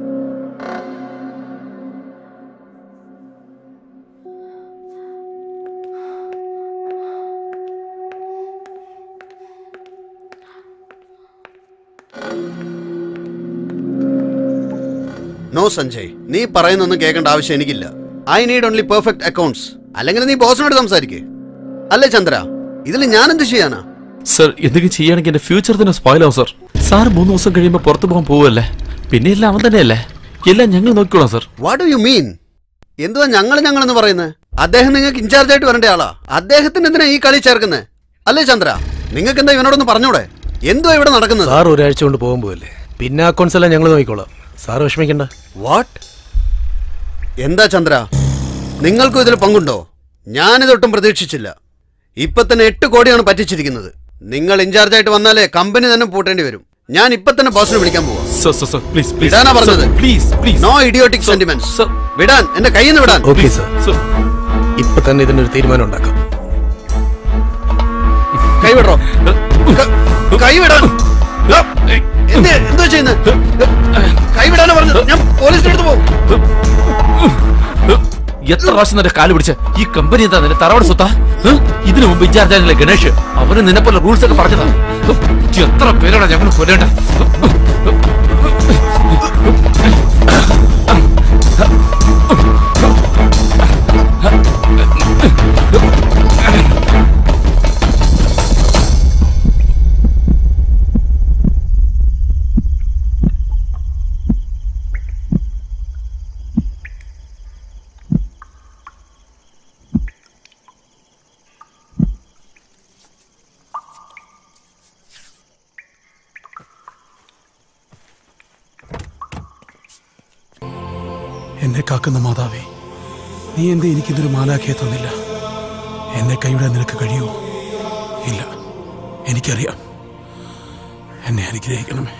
no Sanjay നീ പറയുന്നൊന്നും കേൾക്കേണ്ട ആവശ്യം എനിക്കില്ല I need only perfect accounts അല്ലെങ്കിൽ നീ ബോസിനോട് സംസാരിക്കേ അല്ലേ ചന്ദ്ര ഇതിൽ ഞാൻ എന്ത് ചെയ്യാനാ സർ എന്തെങ്കിലും ചെയ്യുകയാണെങ്കിൽ എന്റെ ഫ്യൂച്ചർ തന്നെ സ്പോയിൽ ആവും സർ സാർ മൂന്ന് ദിവസം കഴിയുമ്പോൾ പുറത്തു പോകാൻ പോവല്ലേ പിന്നെ എല്ലാം അവൻ തന്നെയല്ലേ എല്ലാം ഞങ്ങൾ നോക്കിക്കോളാം sir what do you mean എന്തുവാ ഞങ്ങൾ ഞങ്ങൾ എന്ന് പറയുന്നത് അദ്ദേഹം നിങ്ങൾക്ക് ഇൻചാർജ് ആയിട്ട് വരേണ്ട ആളാ അദ്ദേഹത്തിന് എന്തിനാ ഈ കളി ചേർക്കുന്നത് അല്ലേ ചന്ദ്ര നിങ്ങൾക്ക് എന്താ ഇവനോടൊന്ന് പറഞ്ഞൂടെ എന്തുവാ ഇവിടെ നടക്കുന്നത് സാർ ഒരാഴ്ച കൊണ്ട് പോകാൻ പോവല്ലേ പിന്നെ അക്കൗണ്ട്സ് എല്ലാം ഞങ്ങൾ നോക്കിക്കോളാം സാർ വിഷമിക്കണ്ട വാട്ട് എന്താ ചന്ദ്ര നിങ്ങൾക്കും ഇതിൽ പങ്കുണ്ടോ ഞാനിതൊട്ടും പ്രതീക്ഷിച്ചില്ല ഇപ്പൊ തന്നെ എട്ട് കോടിയാണ് പറ്റിച്ചിരിക്കുന്നത് നിങ്ങൾ ഇൻചാർജ് ആയിട്ട് വന്നാലേ കമ്പനി തന്നെ പൂട്ടേണ്ടി വരും ഞാൻ ഇപ്പൊ തന്നെ ബോസിനെ വിളിക്കാൻ പോവാ sir sir sir please please വിടാനാ പറഞ്ഞത് please please no idiotic sentiments വിടാൻ എന്റെ കയ്യിൽ നിന്ന് വിടാൻ ഓക്കെ സാർ ഇപ്പൊ തന്നെ ഇതിനൊരു തീരുമാനം ഉണ്ടാക്കാം കൈവിടറോ ക- കൈവിടാൻ എന്ത് എന്തോ ചെയ്യുന്നത് കൈവിടാനാ പറഞ്ഞത് ഞാൻ പോലീസിന്റെ അടുത്ത് പോകും എത്ര പ്രാവശ്യം നിന്റെ കാല് പിടിച്ച ഈ കമ്പനി എന്താ നിന്റെ തറവാട് സ്വത്താ ഹ്? ഇതിനു മുമ്പ് ഇൻചാർജ് ആയിരുന്നില്ല ഗണേഷ് അവന് നിന്നെ പോലെ റൂൾസ് ഒക്കെ പറഞ്ഞതാ ഹ്? എത്ര പേരാണ് ഞങ്ങൾ കൊല്ലേണ്ട എന്നെ കാക്കുന്ന മാതാവേ നീ എന്തേ എനിക്കിതൊരു മാലാഖയെ തന്നില്ല എന്നെ കൈവിടാൻ നിനക്ക് കഴിയുമോ ഇല്ല എനിക്കറിയാം എന്നെ അനുഗ്രഹിക്കണമേ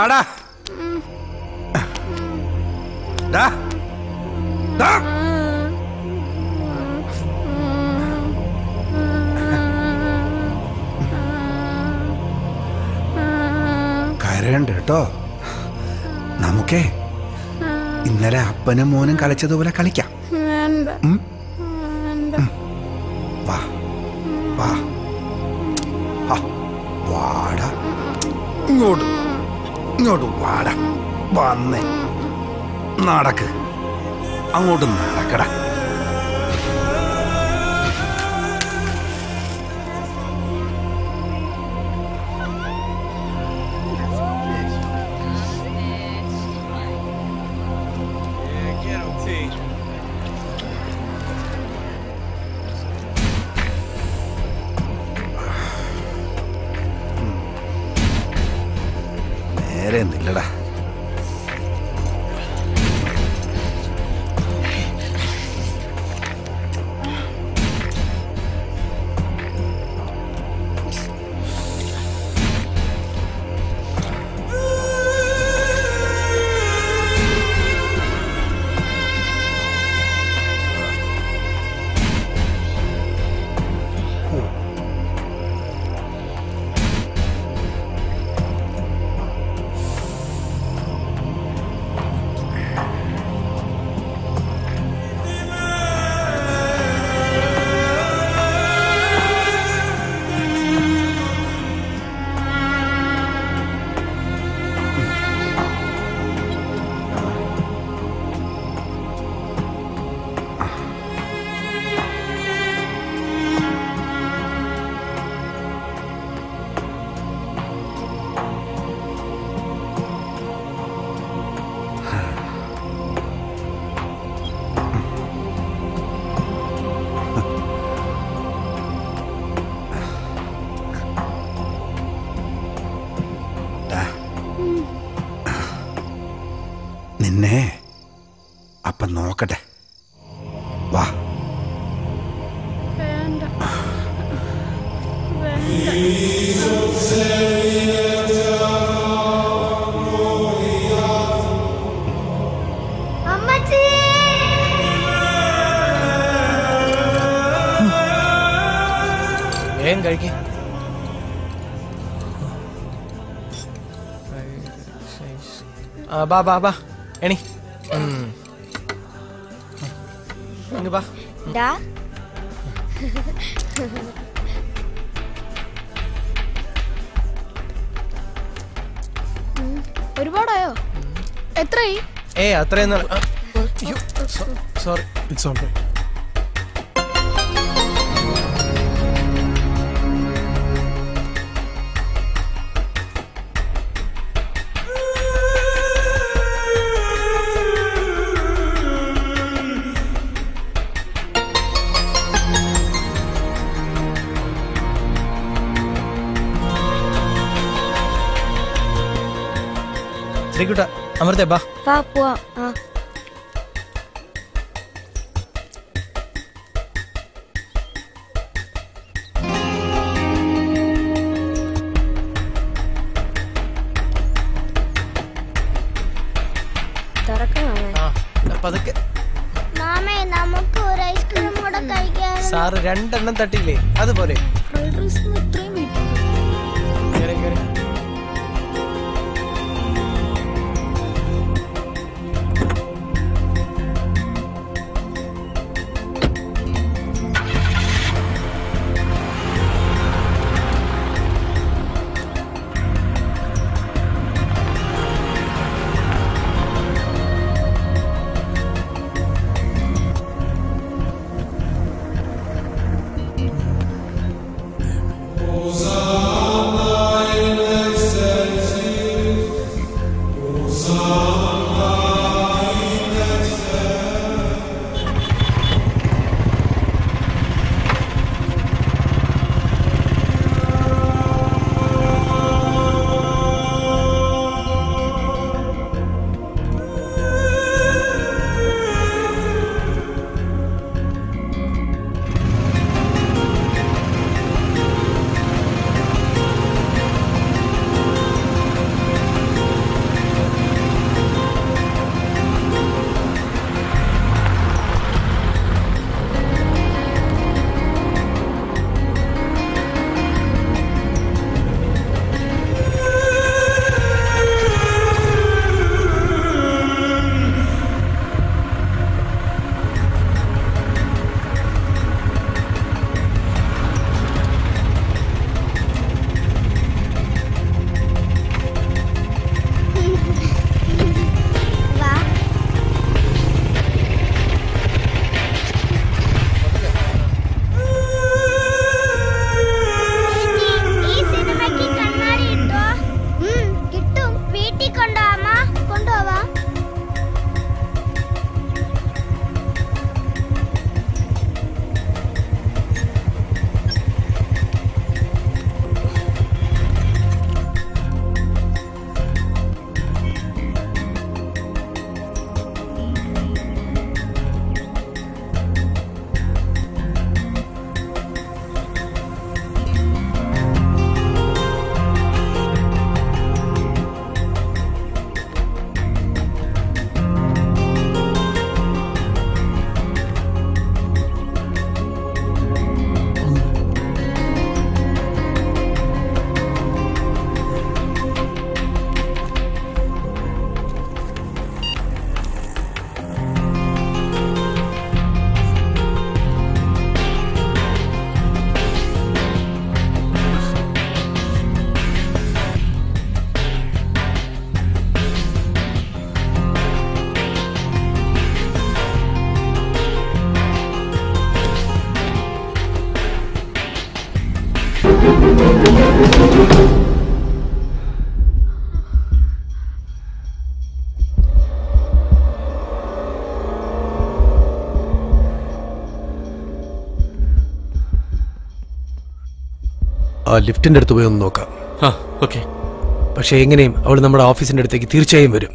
വാടാ ഡാ. ഡാ. കരയണ്ട കേട്ടോ നമുക്കേ ഇന്നലെ അപ്പനും മോനും കളിച്ചതുപോലെ കളിക്കാം വേണ്ട ഉം. വേണ്ട വാ വാ ആ, വാടാ ഇങ്ങോട്ട് ഇങ്ങോട്ട് വാടാ വന്നേ നടക്ക് അങ്ങോട്ട് നടക്കടാ നേരെ നില്ലടാ നിന്നെ അപ്പം നോക്കട്ടെ വാ വേണ്ട അമ്മച്ചി വേഗം കഴിക്കേ ആ ബാ ബാ ബാ എണി ഉം. ഇങ്ങ് ബാ ഡാ ഒരുപാടായോ എത്രയായി ഏ അത്രയൊന്നും സോറി ഇറ്റ്സ് ഓൾ ശ്രീകുട്ട അമൃതേ ബാ വാ പോവാ ആ തുറക്കണമേ ആ പതുക്കെ മാമേ നമുക്ക് ഒരു ഐസ്ക്രീം കൂടെ കഴിക്കാൻ സാറ് രണ്ടെണ്ണം തട്ടിയില്ലേ അതുപോലെ ഫ്രൈഡ് റൈസിന് ഇത്രയും വെയിറ്റ് കേറി, കേറി. ആ ലിഫ്റ്റിന്റെ അടുത്ത് പോയി ഒന്ന് നോക്കാം ആ ഓക്കെ പക്ഷെ എങ്ങനെയും അവൾ നമ്മുടെ ഓഫീസിന്റെ അടുത്തേക്ക് തീർച്ചയായും വരും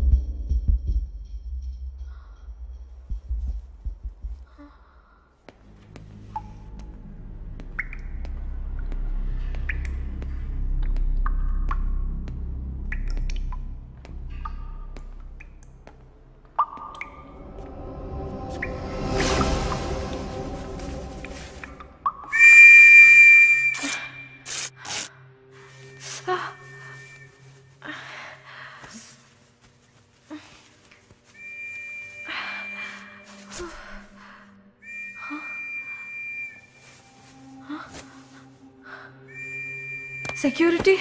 സെക്യൂരിറ്റി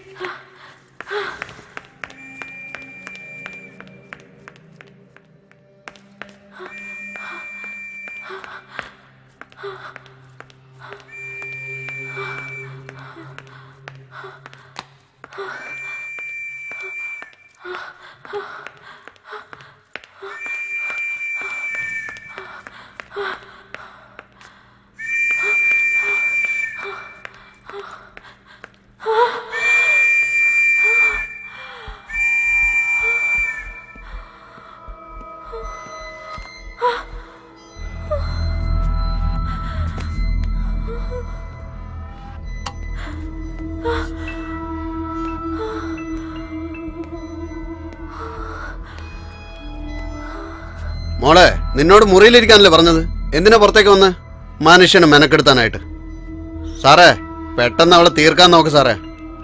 മോളെ നിന്നോട് മുറിയിലിരിക്കാനല്ലേ പറഞ്ഞത് എന്തിനാ പുറത്തേക്ക് വന്ന് മനുഷ്യനെ മെനക്കെടുത്താനായിട്ട് സാറേ പെട്ടെന്ന് അവളെ തീർക്കാൻ നോക്ക് സാറേ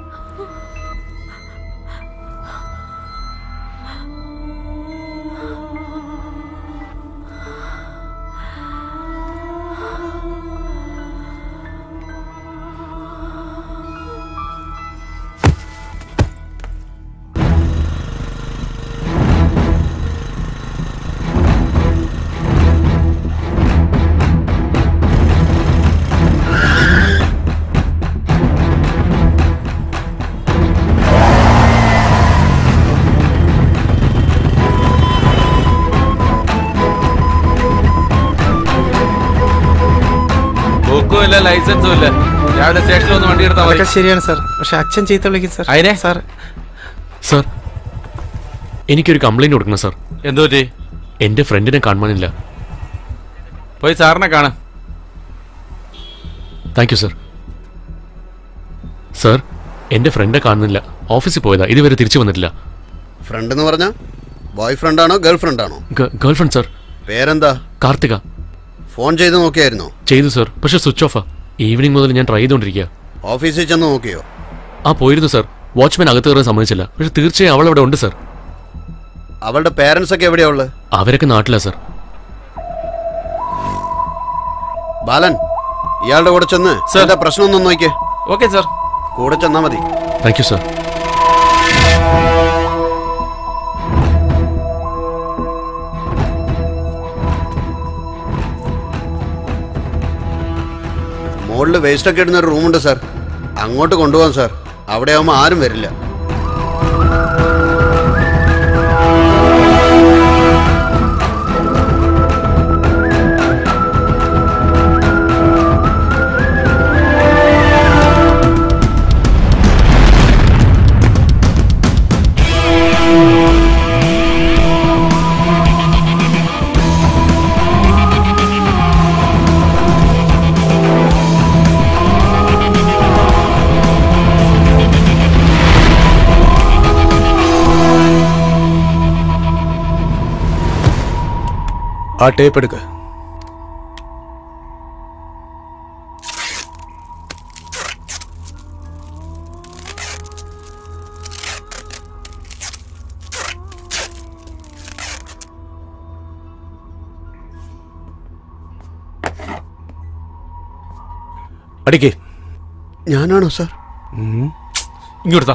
ബുക്കും ഇല്ല ലൈസൻസും ഇല്ല രാവിലെ സ്റ്റേഷനിൽ ഒന്ന് വണ്ടി എടുത്താൽ മതി അതൊക്കെ ശരിയാണ് സാർ പക്ഷെ അച്ഛൻ ചീത്ത വിളിക്കും സാർ അതിനെ സാർ സാർ എനിക്കൊരു കംപ്ലൈന്റ് കൊടുക്കണം സാർ എന്തു പറ്റി എന്റെ ഫ്രണ്ടിനെ കാണുവാനില്ല പോയി സാറിനെ കാണാം താങ്ക് യു സാർ സാർ എന്റെ ഫ്രണ്ടെ കാണുന്നില്ല ഓഫീസിൽ പോയതാ ഇതുവരെ തിരിച്ചു വന്നിട്ടില്ല ഫ്രണ്ട് എന്ന് പറഞ്ഞ ബോയ് ഫ്രണ്ട് ആണോ ഗേൾ ഫ്രണ്ട് ആണോ ഗേൾ ഫ്രണ്ട് സാർ പേരെന്താ കാർത്തിക ഫോൺ ചെയ്ത് നോക്കിയായിരുന്നോ ചെയ്തു സാർ പക്ഷെ സ്വിച്ച് ഓഫാ ഈവനിങ് മുതൽ ഞാൻ ട്രൈ ചെയ്തുകൊണ്ടിരിക്കുക ഓഫീസിൽ ചെന്ന് നോക്കിയോ ആ പോയിരുന്നു സാർ വാച്ച്മാൻ അകത്ത് കയറാൻ സമ്മതിച്ചില്ല പക്ഷെ തീർച്ചയായും അവൾ അവിടെ ഉണ്ട് സാർ അവളുടെ പേരൻസ് ഒക്കെ എവിടെയാ ഉള്ളത് അവരൊക്കെ നാട്ടിലാ സാർ ബാലൻ ഇയാളുടെ കൂടെ ചെന്ന് എന്താ പ്രശ്നം ഒന്നും നോക്കിയേ ഓക്കെ സാർ കൂടെ ചെന്നാ മതി താങ്ക് യു സാർ മുകളിൽ വേസ്റ്റ് ഒക്കെ ഇടുന്ന ഒരു റൂമുണ്ട് സാർ അങ്ങോട്ട് കൊണ്ടുപോകാം സാർ അവിടെ ആവുമ്പോൾ ആരും വരില്ല ആ ടേപ്പ് എടുക്ക അടിക്കേ ഞാനാണോ സാർ ഇങ്ങോട്ടാ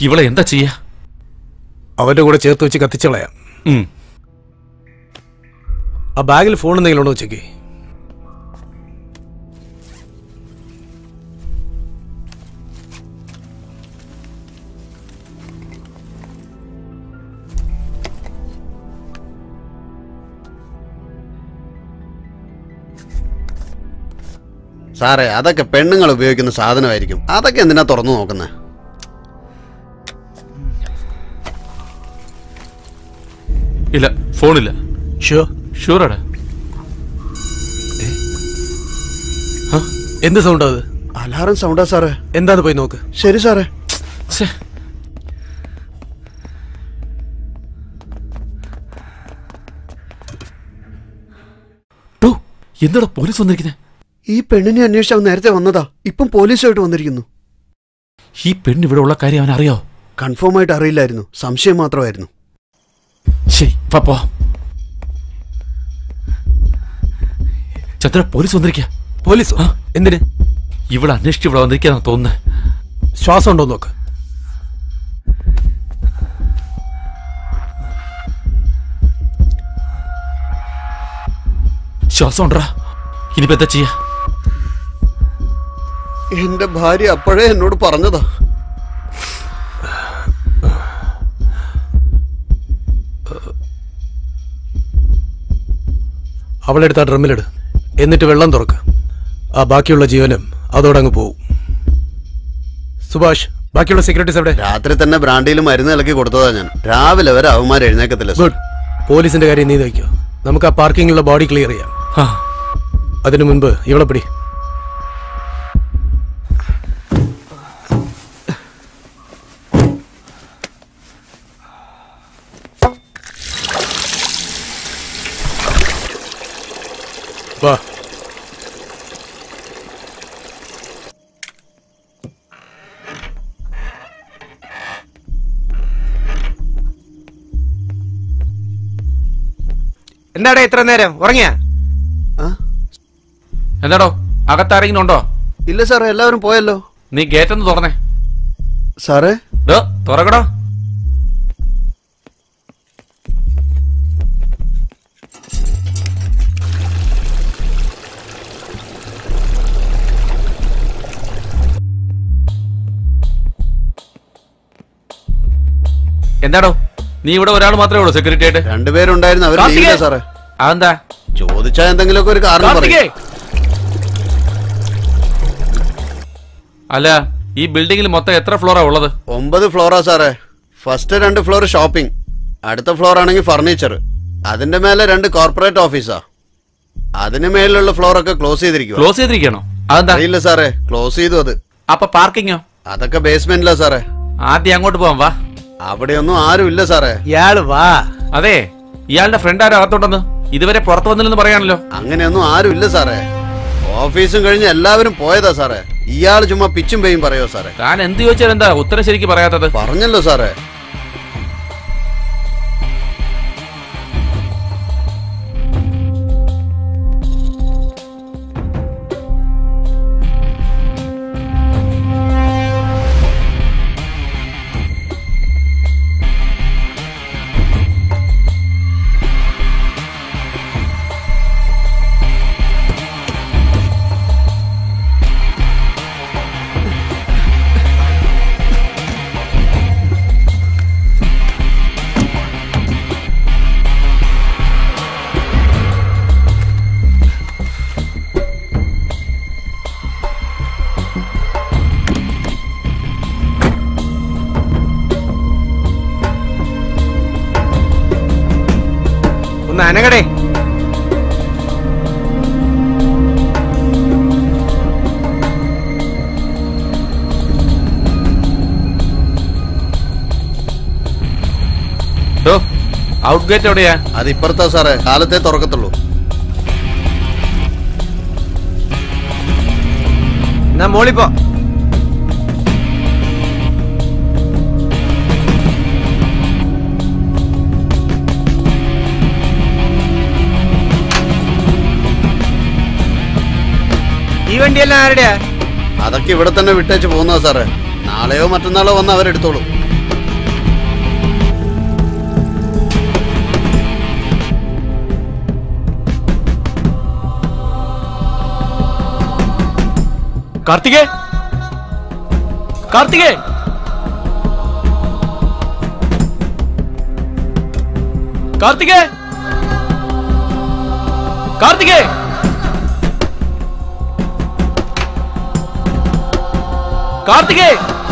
ഇവളെ എന്താ ചെയ്യാ അവന്റെ കൂടെ ചേർത്ത് വെച്ച് കത്തിച്ചളയാം ഉം. ആ ബാഗിൽ ഫോൺ എന്തെങ്കിലും ഉണ്ടോ ഉച്ചയ്ക്ക് സാറേ അതൊക്കെ പെണ്ണുങ്ങൾ ഉപയോഗിക്കുന്ന സാധനമായിരിക്കും അതൊക്കെ എന്തിനാ തുറന്നു നോക്കുന്നത് ഇല്ല ഫോണില്ല ഷുവർ ഷുവറാടാ എന്ത് സൗണ്ടാ അത് അലാറം സൗണ്ടാ സാറേ എന്താന്ന് പോയി നോക്ക് ശരി സാറേ എന്താടാ പോലീസ് വന്നിരിക്കുന്നത് ഈ പെണ്ണിനെ അന്വേഷിച്ച് അവൻ നേരത്തെ വന്നതാ ഇപ്പം പോലീസുമായിട്ട് വന്നിരിക്കുന്നു ഈ പെണ്ണ് ഇവിടെ ഉള്ള കാര്യം അവൻ അറിയോ കൺഫേം ആയിട്ട് അറിയില്ലായിരുന്നു സംശയം മാത്രമായിരുന്നു ശരി പോ ചന്ദ്ര പോലീസ് വന്നിരിക്കുക പോലീസ് എന്തിന് ഇവിടെ അന്വേഷിച്ച് ഇവിടെ വന്നിരിക്കാന്നാ തോന്നുന്നത് ശ്വാസം ഉണ്ടോ നോക്ക് ശ്വാസം ഉണ്ടറാ ഇനിയിപ്പോ എന്താ ചെയ്യാ എന്റെ ഭാര്യ അപ്പോഴേ എന്നോട് പറഞ്ഞതാ അവളെടുത്ത് ആ ഡ്രമ്മിലിട് എന്നിട്ട് വെള്ളം തുറക്ക് ആ ബാക്കിയുള്ള ജീവനും അതോടങ്ങ് പോവും സുഭാഷ് ബാക്കിയുള്ള സെക്യൂരിറ്റീസ് എവിടെ രാത്രി തന്നെ ബ്രാൻഡിയിൽ മരുന്ന് ഇളക്കി കൊടുത്തതാ ഞാൻ രാവിലെ വരെ അവന്മാർ എഴുന്നേക്കത്തില്ല സാർ. ഗുഡ് പോലീസിന്റെ കാര്യം നീ നോക്കിയോ നമുക്ക് ആ പാർക്കിങ്ങിലുള്ള ബോഡി ക്ലിയർ ചെയ്യാം അതിനു മുൻപ് ഇവളെ പിടി വാ എന്താടാ ഇത്ര നേരം ഉറങ്ങിയ എന്താടോ അകത്താരെങ്കിലും ഉണ്ടോ ഇല്ല സാറേ എല്ലാവരും പോയല്ലോ നീ ഗേറ്റ് ഒന്ന് തുറന്നേ സാറേ ഡോ തുറക്കടോ എന്താടോ നീ ഇവിടെ ഒരാൾ മാത്രമേ ഉള്ളൂ സെക്യൂരിറ്റി ആയിട്ട് രണ്ടുപേരുണ്ടായിരുന്നു അവർ കാർത്തികേ! ലീവില്ല സാറേ അതെന്താ ചോദിച്ചാ എന്തെങ്കിലുമൊക്കെ ഒരു കാരണം കാർത്തികേ! പറയും അല്ല ഈ ബിൽഡിംഗിൽ മൊത്തം എത്ര ഫ്ലോറാ ഉള്ളത് ഒമ്പത് ഫ്ലോറാ സാറേ ഫസ്റ്റ് രണ്ട് ഫ്ലോർ ഷോപ്പിംഗ് അടുത്ത ഫ്ലോർ ആണെങ്കിൽ ഫർണിച്ചർ അതിന്റെ മേലെ രണ്ട് കോർപ്പറേറ്റ് ഓഫീസാ അതിന് മേലുള്ള ഫ്ലോർ ഒക്കെ ക്ലോസ് ചെയ്തിരിക്കും ക്ലോസ് ചെയ്തിരിക്കണോ അതെന്താ അറിയില്ല സാറേ ക്ലോസ് ചെയ്തു അത് അപ്പൊ പാർക്കിങ്ങോ അതൊക്കെ ബേസ്മെന്റിലാ സാറേ ആദ്യം അങ്ങോട്ട് പോവാം വാ അവിടെയൊന്നും ആരും ഇല്ല സാറേ ഇയാള് വാ അതെ ഇയാളുടെ ഫ്രണ്ട് ആരും അകത്തോണ്ടെന്ന് ഇതുവരെ പുറത്തു വന്നില്ലെന്ന് പറയാണല്ലോ അങ്ങനെയൊന്നും ആരും ഇല്ല സാറേ ഓഫീസും കഴിഞ്ഞ് എല്ലാവരും പോയതാ സാറേ ഇയാൾ ചുമ്മാ പിച്ചും പേയും പറയോ സാറേ താൻ എന്ത് ചോദിച്ചാൽ എന്താ ഉത്തരം ശരിക്ക് പറയാത്തത് പറഞ്ഞല്ലോ സാറേ ഒന്ന് അനകടേ ഔട്ട് ഗേറ്റ് എവിടെയാ അത് ഇപ്പുറത്താ സാറേ കാലത്തെ തുറക്കത്തുള്ളൂ എന്നാ മോളിപ്പോ ഈ വണ്ടിയെല്ലാം ആരുടെയാ അതൊക്കെ ഇവിടെ തന്നെ വിട്ടേച്ച് പോകുന്നതാ സാറേ നാളെയോ മറ്റന്നാളോ വന്ന് അവരെടുത്തോളൂ കാർത്തികേ കാർത്തികേ കാർത്തികേ കാർത്തികേ കാർത്തികേ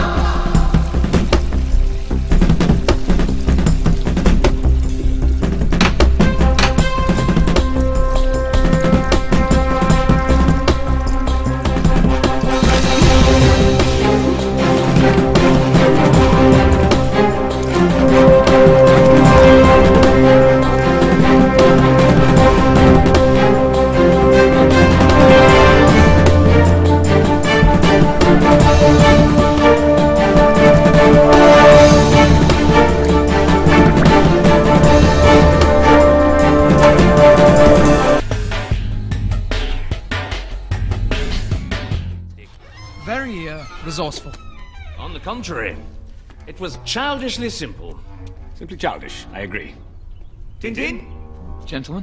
Very uh, resourceful. On the contrary, it was childishly simple. Simply childish, I agree. Tintin? Gentlemen?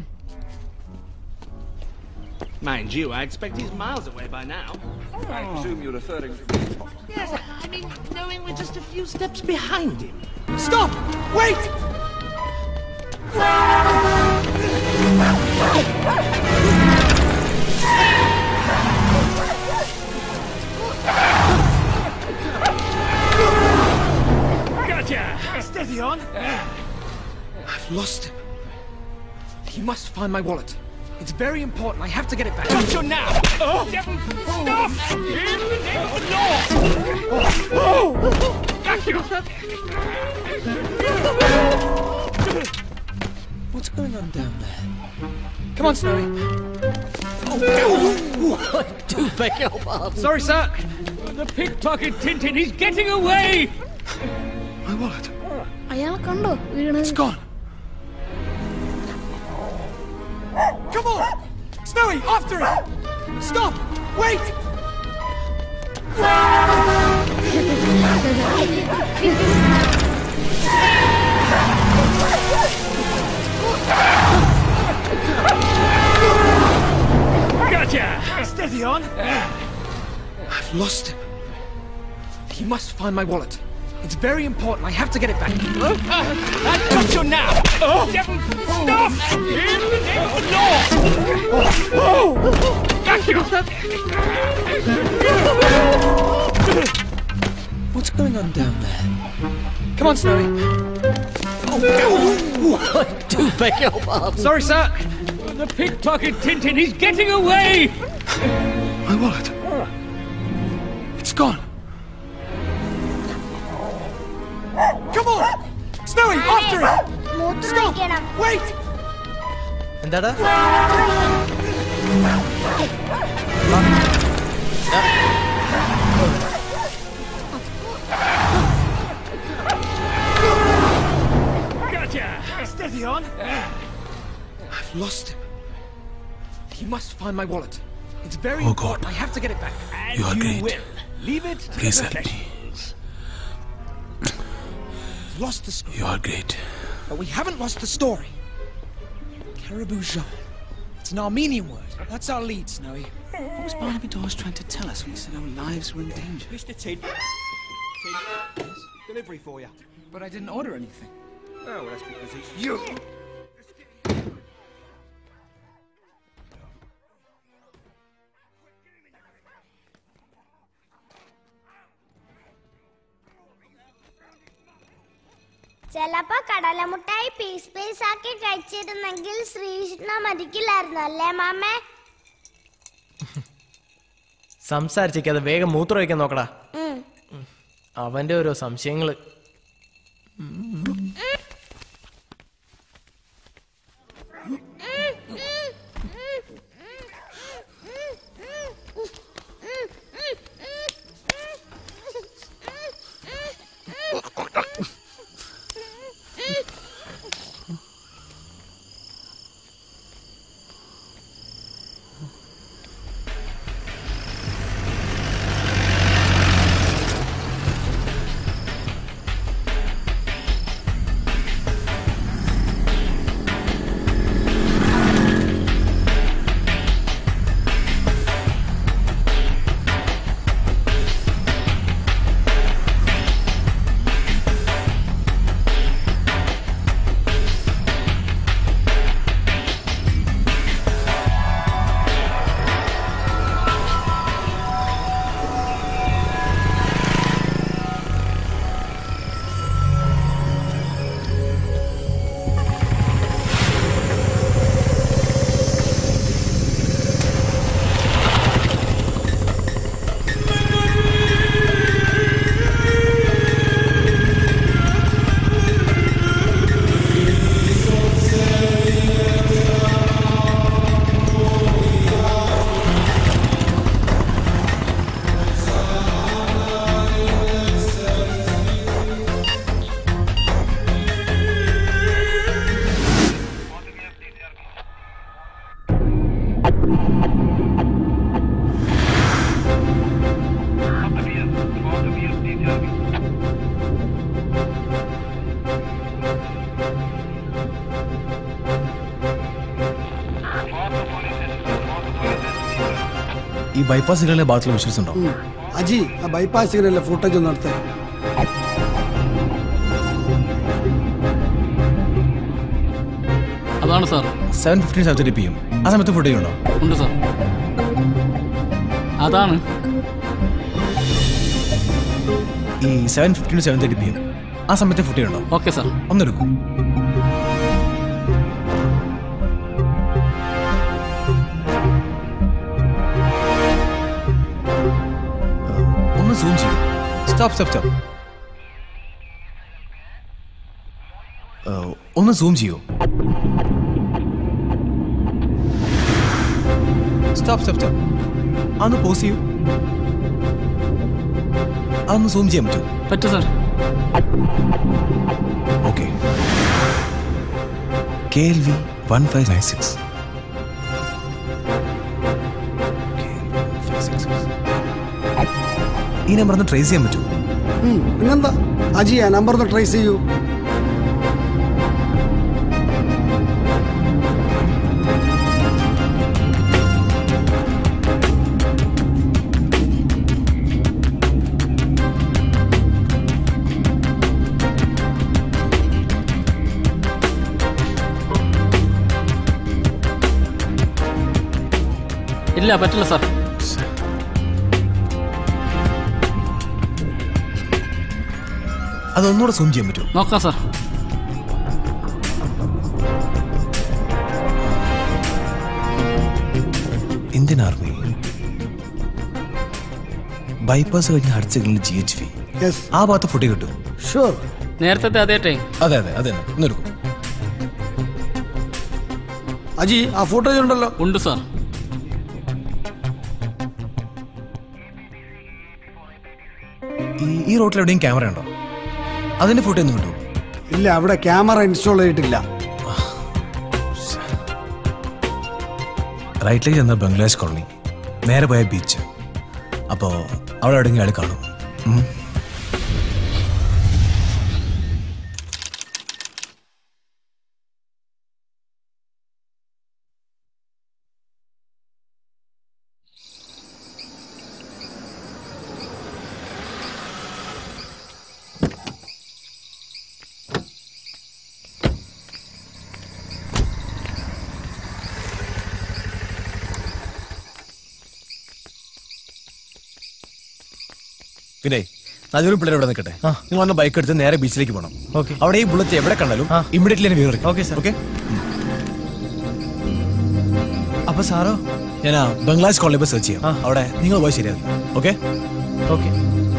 Mind you, I expect he's miles away by now. I presume you're referring to Yes, I mean, knowing we're just a few steps behind him. Stop! Wait! Gotcha! Steady on. I've lost him. He must find my wallet. It's very important. I have to get it back. Got you now! Oh. Devil, stop! In the name of the law! Got you! What's going on down there? Come on, Snowy. Oh, do beg your pardon. Sorry, sir. The pickpocket Tintin, he's getting away! My wallet. അയാളെ കണ്ടോ വീണത് Come on! Snowy, after it! Stop! Wait! Gotcha! Steady on. I've lost him. He must find my wallet. It's very important. I have to get it back. I've got you now! Devil, stop! In the name of the law! Got you! What's going on down there? Come on, Snowy. Oh, do beg your pardon. Sorry, sir. The pickpocket Tintin, he's getting away! My wallet. It's gone. Come on! Snowy, after it! മൂത്രമൊഴിക്കണം Wait! എന്താടാ Gotcha! Steady on. I've lost him. He must find my wallet. It's very Oh, important. God. I have to get it back. And You are you great. will. Leave it to Please the help me. professionals. Lost the story. You are great. But we haven't lost the story. Caribou Jean. It's an Armenian word. That's our lead, Snowy. What was Barnaby Dawes trying to tell us when he said our lives were in danger? Mr. Tid. Tid. Delivery for you. But I didn't order anything. Oh, well, that's because it's you. ചെലപ്പോ കടലമുട്ടായി piece piece ആക്കി കഴിച്ചിരുന്നെങ്കിൽ ശ്രീകൃഷ്ണ മരിക്കില്ലായിരുന്നു അല്ലേ മാമേ സംസാരിച്ചേക്കാതെ വേഗം മൂത്രം ഒഴിക്കാൻ നോക്കടാ ഉം. അവന്റെ ഓരോ സംശയങ്ങള് ഈ ബൈപ്പാസ് സിഗ്നലിലെ ഭാഗത്തുള്ള വിഷ്വൽസ് ഉണ്ടോ അജി ആ ബൈപ്പാസ് സിഗ്നലിലെ ഫുട്ടേജ് ഒന്ന് എടുത്തേ അതാണ് sir seven fifteen seven thirty P M ആ സമയത്ത് ഫുട്ടേജ് ഉണ്ടോ ഉണ്ട് സാർ അതാണ് ഈ seven fifteen seven thirty P M ആ സമയത്ത് ഫുട്ടേജ് ഉണ്ടോ ഓക്കെ സാർ ഒന്നെടുക്കും ഒന്ന് സൂം ചെയ്യും സ്റ്റോപ്പ് സ്റ്റോപ്പ് സ്റ്റോപ്പ് ഒന്ന് സൂം ചെയ്യൂ സ്റ്റോപ്പ് സ്റ്റോപ്പ് സ്റ്റോപ്പ് അതൊന്ന് പോസ് ചെയ്യൂ അതൊന്ന് സൂം ചെയ്യാൻ പറ്റുമോ പറ്റും sir okay K L V one five nine six ഈ നമ്പർ ഒന്ന് ട്രേസ് ചെയ്യാൻ പറ്റുമോ ഉം, പിന്നെന്താ അജി ആ നമ്പർ ഒന്ന് ട്രേസ് ചെയ്യൂ ഇല്ല പറ്റില്ല സാർ അതൊന്നുകൂടെ സൂം ചെയ്യാൻ പറ്റുമോ നോക്കാം സാർ ഇന്ത്യൻ ആർമി ബൈപ്പാസ് കഴിഞ്ഞ് ഹഡ് signal G H V yes ആ ഭാഗത്ത് ഫുഡ് കിട്ടും ഷുവർ നേരത്തെ അതേ ടൈം അതെ അതെ അതെ ഒന്നെടുക്കും അജി ആ ഫുട്ടേജ് ഉണ്ടല്ലോ ഉണ്ട് സാർ ഈ ഈ റോട്ടിൽ എവിടെയും ക്യാമറ ഉണ്ടോ അതിന്റെ ഫോട്ടോ ഒന്നും കിട്ടും ഇല്ല അവിടെ ക്യാമറ ഇൻസ്റ്റാൾ ചെയ്തിട്ടില്ല റൈറ്റിലേക്ക് ചെന്ന ബംഗ്ലാദേശ് കോളനി നേരെ പോയ ബീച്ച് അപ്പോൾ അവിടെ എവിടെയെങ്കിലും അയാൾ കാണും ഉം. പിന്നെ നല്ലൊരു പിള്ളേർ ഇവിടെ നിൽക്കട്ടെ നിങ്ങൾ വന്ന ബൈക്ക് എടുത്ത് നേരെ ബീച്ചിലേക്ക് പോകണം ഓക്കെ അവിടെ ഈ ബുള്ളറ്റ് എവിടെ കണ്ടാലും ഇമ്മീഡിയറ്റ്ലി എന്നെ വിവരിക്കും ഓക്കെ ഓക്കെ അപ്പൊ സാറോ ഞാൻ ആ ബംഗ്ലാദേശ് കോളനി പോയി സെർച്ച് ചെയ്യാം അവിടെ നിങ്ങൾ പോയി ശരിയാകും ഓക്കെ ഓക്കെ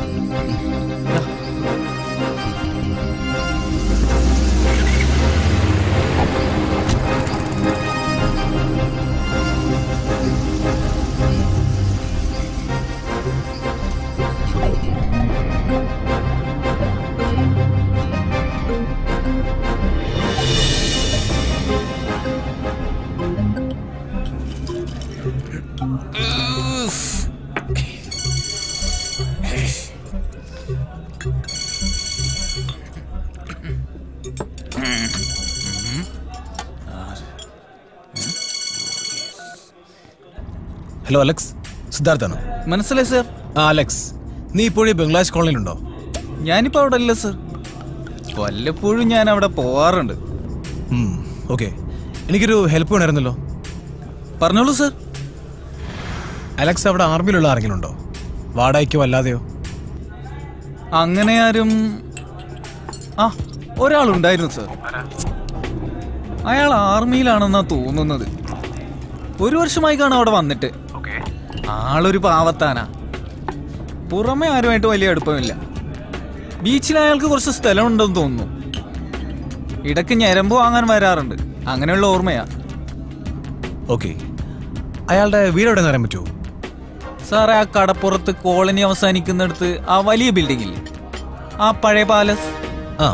ഹലോ അലക്സ് സിദ്ധാർത്ഥാണ് മനസ്സിലായി സർ ആ അലക്സ് നീ ഇപ്പോഴും ഈ ബംഗ്ലാദേശ് കോളനിയിലുണ്ടോ ഞാനിപ്പോ അവിടെ അല്ല സർ വല്ലപ്പോഴും ഞാൻ അവിടെ പോവാറുണ്ട് ഓക്കെ എനിക്കൊരു ഹെൽപ്പ് വേണമായിരുന്നല്ലോ പറഞ്ഞോളൂ സർ അലക്സ് അവിടെ ആർമിയിലുള്ള ആരെങ്കിലും ഉണ്ടോ വാടകയ്ക്കോ അല്ലാതെയോ അങ്ങനെ ആരും ആ ഒരാളുണ്ടായിരുന്നു സർ അയാൾ ആർമിയിലാണെന്നാ തോന്നുന്നത് ഒരു വർഷമായി കാണാം അവിടെ വന്നിട്ട് ആളൊരു പാവത്താനാ പുറമെ ആരുമായിട്ട് വലിയ അടുപ്പമില്ല ബീച്ചിൽ അയാൾക്ക് കുറച്ച് സ്ഥലമുണ്ടെന്ന് തോന്നുന്നു ഇടയ്ക്ക് ഞരമ്പ് വാങ്ങാൻ വരാറുണ്ട് അങ്ങനെയുള്ള ഓർമ്മയാ ഓക്കെ അയാളുടെ വീട് എവിടെ അറിയാൻ പറ്റുമോ സാറേ ആ കടപ്പുറത്ത് കോളനി അവസാനിക്കുന്നിടത്ത് ആ വലിയ ബിൽഡിംഗ് ഇല്ലേ ആ പഴയ പാലസ് ആ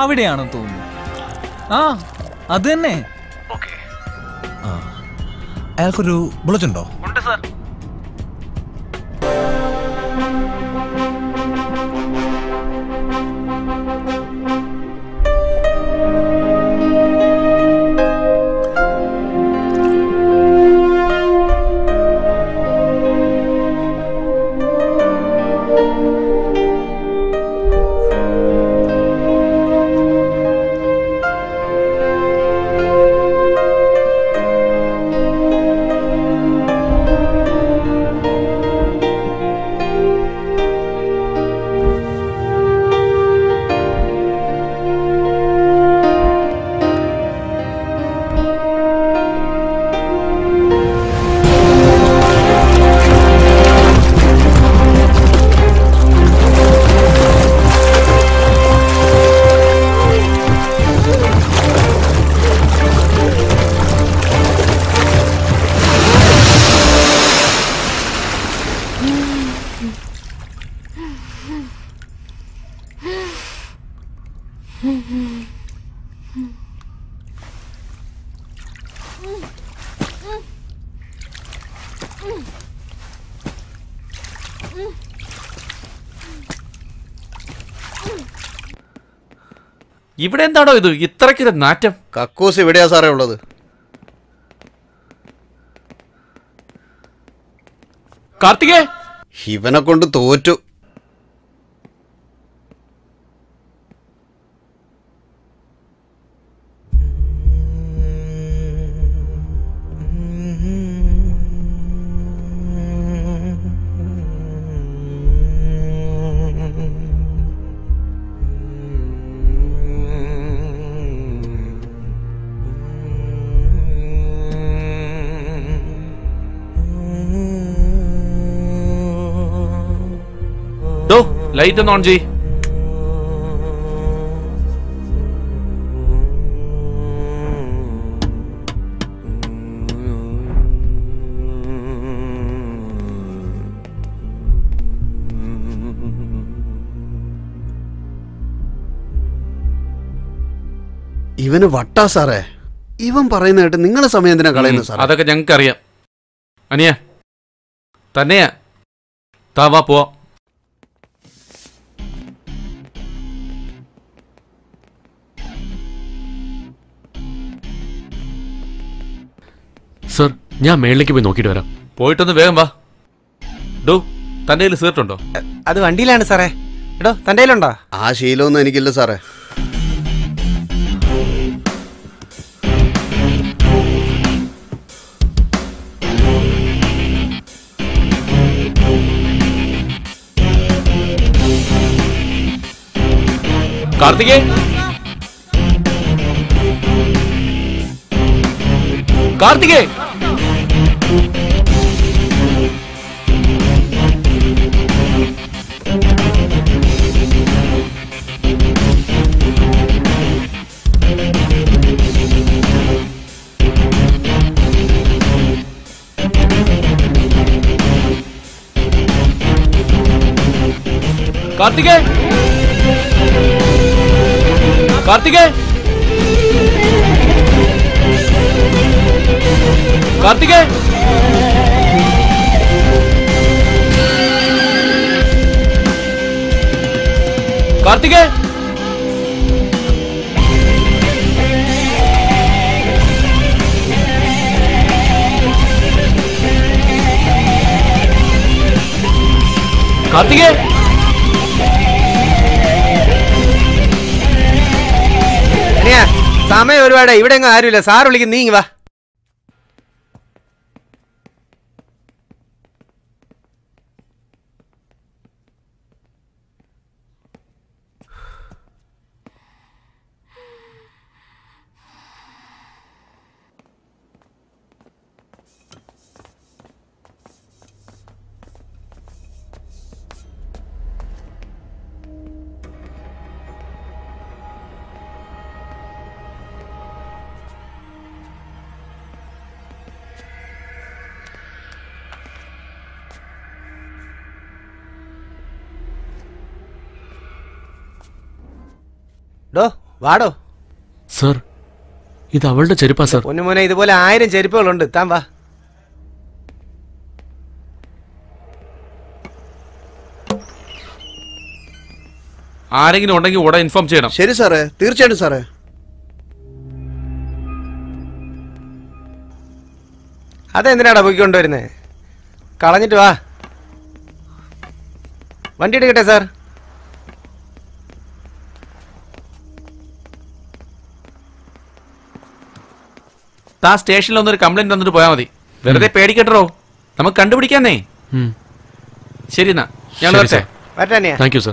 അവിടെയാണെന്ന് തോന്നുന്നു ആ അത് തന്നെ അയാൾക്കൊരു ബുള്ളറ്റ് ഉണ്ടോ ഉണ്ട് സാർ ഇവിടെ എന്താണോ ഇത് ഇത്രയ്ക്കൊരു നാറ്റം കക്കൂസ് എവിടെയാ സാറേ ഉള്ളത് കാർത്തികേ ഇവനെ കൊണ്ട് തോറ്റു ഡോ ലൈറ്റ് ഒന്ന് ഓൺ ചെയ് ഇവന് വട്ടാ സാറേ ഇവൻ പറയുന്ന കേട്ട് നിങ്ങളെ സമയം എന്തിനാ കളയുന്നത് ഉം, സാറേ അതൊക്കെ ഞങ്ങൾക്ക് അറിയാം അനിയ തന്നെയാ താ വാ പോവാ സർ ഞാൻ മേളിലേക്ക് പോയി നോക്കിയിട്ട് വരാം പോയിട്ടൊന്ന് വേഗം വാ ഡോ തന്റെ കയ്യിൽ സീർട്ട് ഉണ്ടോ അത് വണ്ടിയിലാണ് സാറേ എടോ തൻ്റെ കയ്യിലുണ്ടോ ആ ശീലമൊന്നും എനിക്കില്ല സാറേ കാർത്തികേ കാർത്തികേ കാർത്തികേ കാർത്തികേ കാർത്തികേ കാർത്തികേ കാർത്തികേ അനിയാ സമയം ഒരുപാട് ഇവിടെ എങ്ങും ആരുമില്ല സാർ വിളിക്കും നീ ഇങ്ങ് വാ ഡോ വാടോ സർ ഇത് അവളുടെ ചെരുപ്പാ സർ പൊന്നുമോനെ ഇതുപോലെ ആയിരം ചെരുപ്പുകളുണ്ട് താൻ വാ ആരെങ്കിലും ഉണ്ടെങ്കിൽ ഉടനെ ഇൻഫോം ചെയ്യണം ശരി സാറേ തീർച്ചയായിട്ടും സാറേ അതെന്തിനാടാ പോയിക്കൊണ്ടുവരുന്നേ കളഞ്ഞിട്ട് വാ വണ്ടി എടുക്കട്ടെ സാർ താ സ്റ്റേഷനിൽ ഒന്നൊരു കംപ്ലൈന്റ് തന്നിട്ട് പോയാൽ മതി വെറുതെ പേടിക്കട്ടോ നമുക്ക് കണ്ടുപിടിക്കാന്നേ ഉം. ശരി എന്നാ ഞാൻ ശരി, വരട്ടെ സർ. വരട്ടെ താങ്ക് യു സർ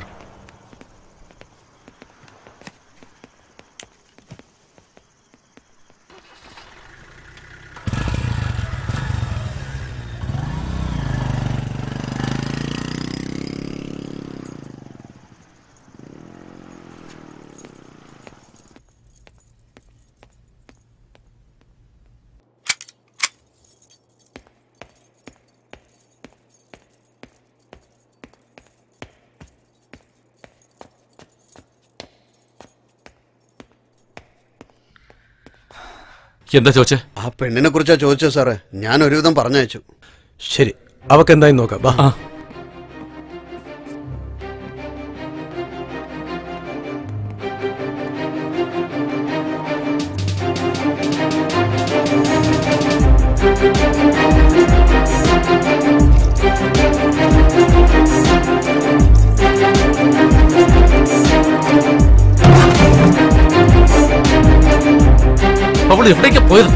എന്താ ചോദിച്ചേ ആ പെണ്ണിനെ കുറിച്ചാ ചോദിച്ചത് സാറേ ഞാൻ ഒരുവിധം പറഞ്ഞയച്ചു ശരി അവക്ക് എന്തായി നോക്കാം വാ അവൾ എവിടേക്കാ പോയത്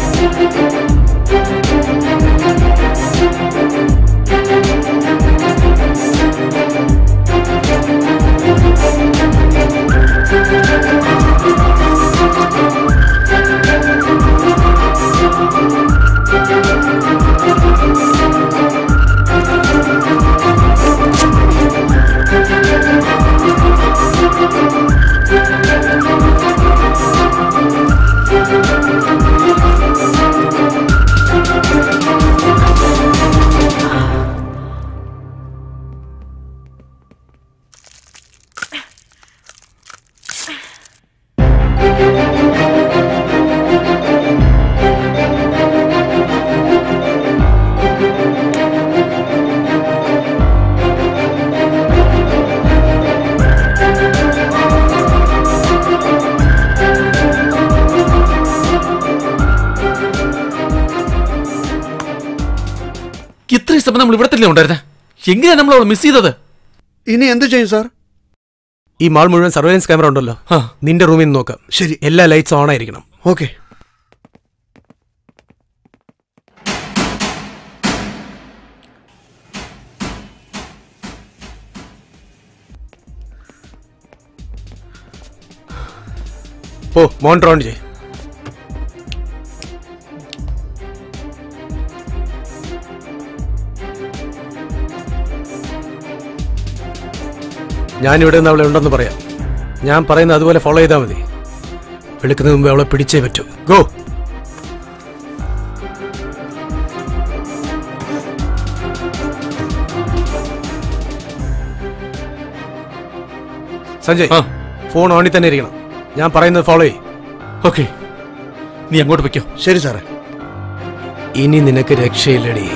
ഇത്രയും സമയം നമ്മൾ ഇവിടെ തന്നെ ഉണ്ടായിരുന്നേ എങ്ങനെയാ നമ്മൾ അവളെ മിസ് ചെയ്തത് ഇനി എന്ത് ചെയ്യും സാർ ഈ മാൾ മുഴുവൻ സർവൈലൻസ് ക്യാമറ ഉണ്ടല്ലോ നിന്റെ റൂമിൽ നിന്ന് നോക്കാം ശരി എല്ലാ ലൈറ്റ്സ് ഓൺ ആയിരിക്കണം ഓക്കെ ഓ മോണിറ്റർ ഓൺ ചെയ് ഞാനിവിടെ നിന്ന് അവളെ ഉണ്ടെന്ന് പറയാം ഞാൻ പറയുന്നത് അതുപോലെ ഫോളോ ചെയ്താൽ മതി വെളുക്കുന്നതിന് മുമ്പ് അവളെ പിടിച്ചേ പറ്റൂ ഗോ സഞ്ജയ് ഫോൺ ഓണിൽ തന്നെ ഇരിക്കണം ഞാൻ പറയുന്നത് ഫോളോ ചെയ്യും ഓക്കെ നീ അങ്ങോട്ട് വെക്കോ ശരി സാറേ ഇനി നിനക്ക് രക്ഷയില്ലടി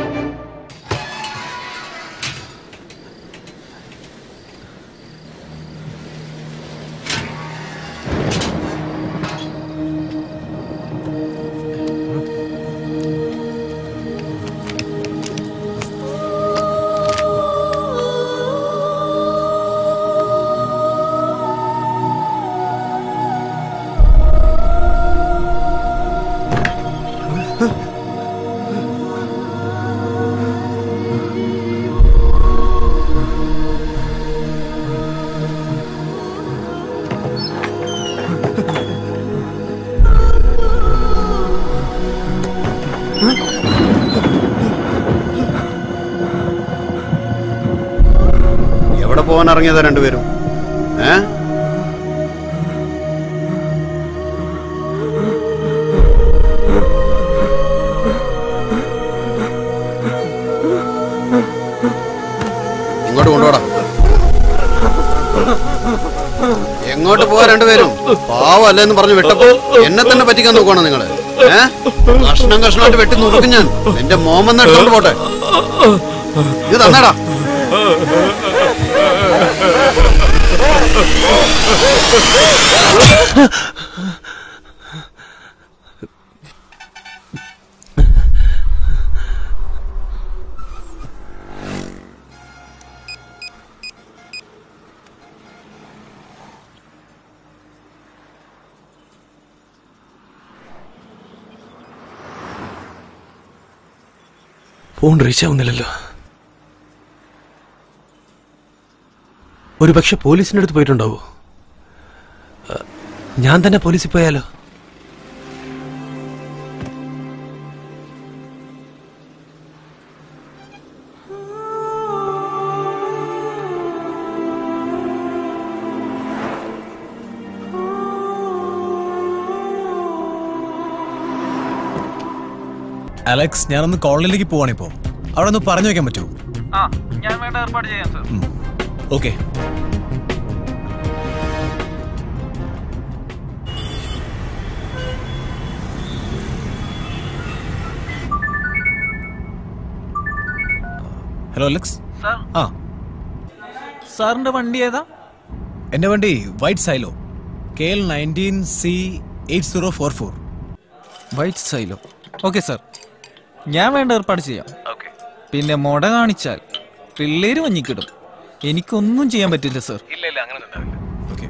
എവിടെ പോകാൻ ഇറങ്ങിയതാ രണ്ടുപേരും ഏ ഇങ്ങോട്ട് കൊണ്ടുപോടാ എങ്ങോട്ട് പോവാ രണ്ടുപേരും പാവം എന്ന് പറഞ്ഞു വിട്ടപ്പോ എന്നെ തന്നെ പറ്റിക്കാൻ നോക്കുവാണോ നിങ്ങള് ഏ കഷ്ണം കഷ്ണമായിട്ട് വെട്ടി നുറുക്കും ഞാൻ നിന്റെ മോമെന്ന് എടുത്തോണ്ട് പോട്ടെ ഇത് തന്നേടാ ഫോൺ റീച്ച് ആവുന്നില്ലല്ലോ ഒരു പക്ഷെ പോലീസിന്റെ അടുത്ത് പോയിട്ടുണ്ടാവോ ആ, ഞാൻ തന്നെ പോലീസിൽ പോയാലോ അലക്സ് ഞാനൊന്ന് കോളനിലേക്ക് പോവാണിപ്പോ അവിടെ ഒന്ന് പറഞ്ഞു വെക്കാൻ പറ്റുമോ ആ ഞാൻ വേണ്ട ഏർപ്പാട് ചെയ്യാം sir okay hello Alex sir ആ സാറിന്റെ വണ്ടി ഏതാ എന്റെ വണ്ടി white Xylo K L nineteen C eight zero four four white Xylo okay sir ഞാൻ വേണ്ട ഏർപ്പാട് ചെയ്യാം പിന്നെ മുട കാണിച്ചാൽ പിള്ളേര് മഞ്ഞിക്കിടും എനിക്കൊന്നും ചെയ്യാൻ പറ്റില്ല സാർ ഇല്ല ഇല്ല അങ്ങനെ okay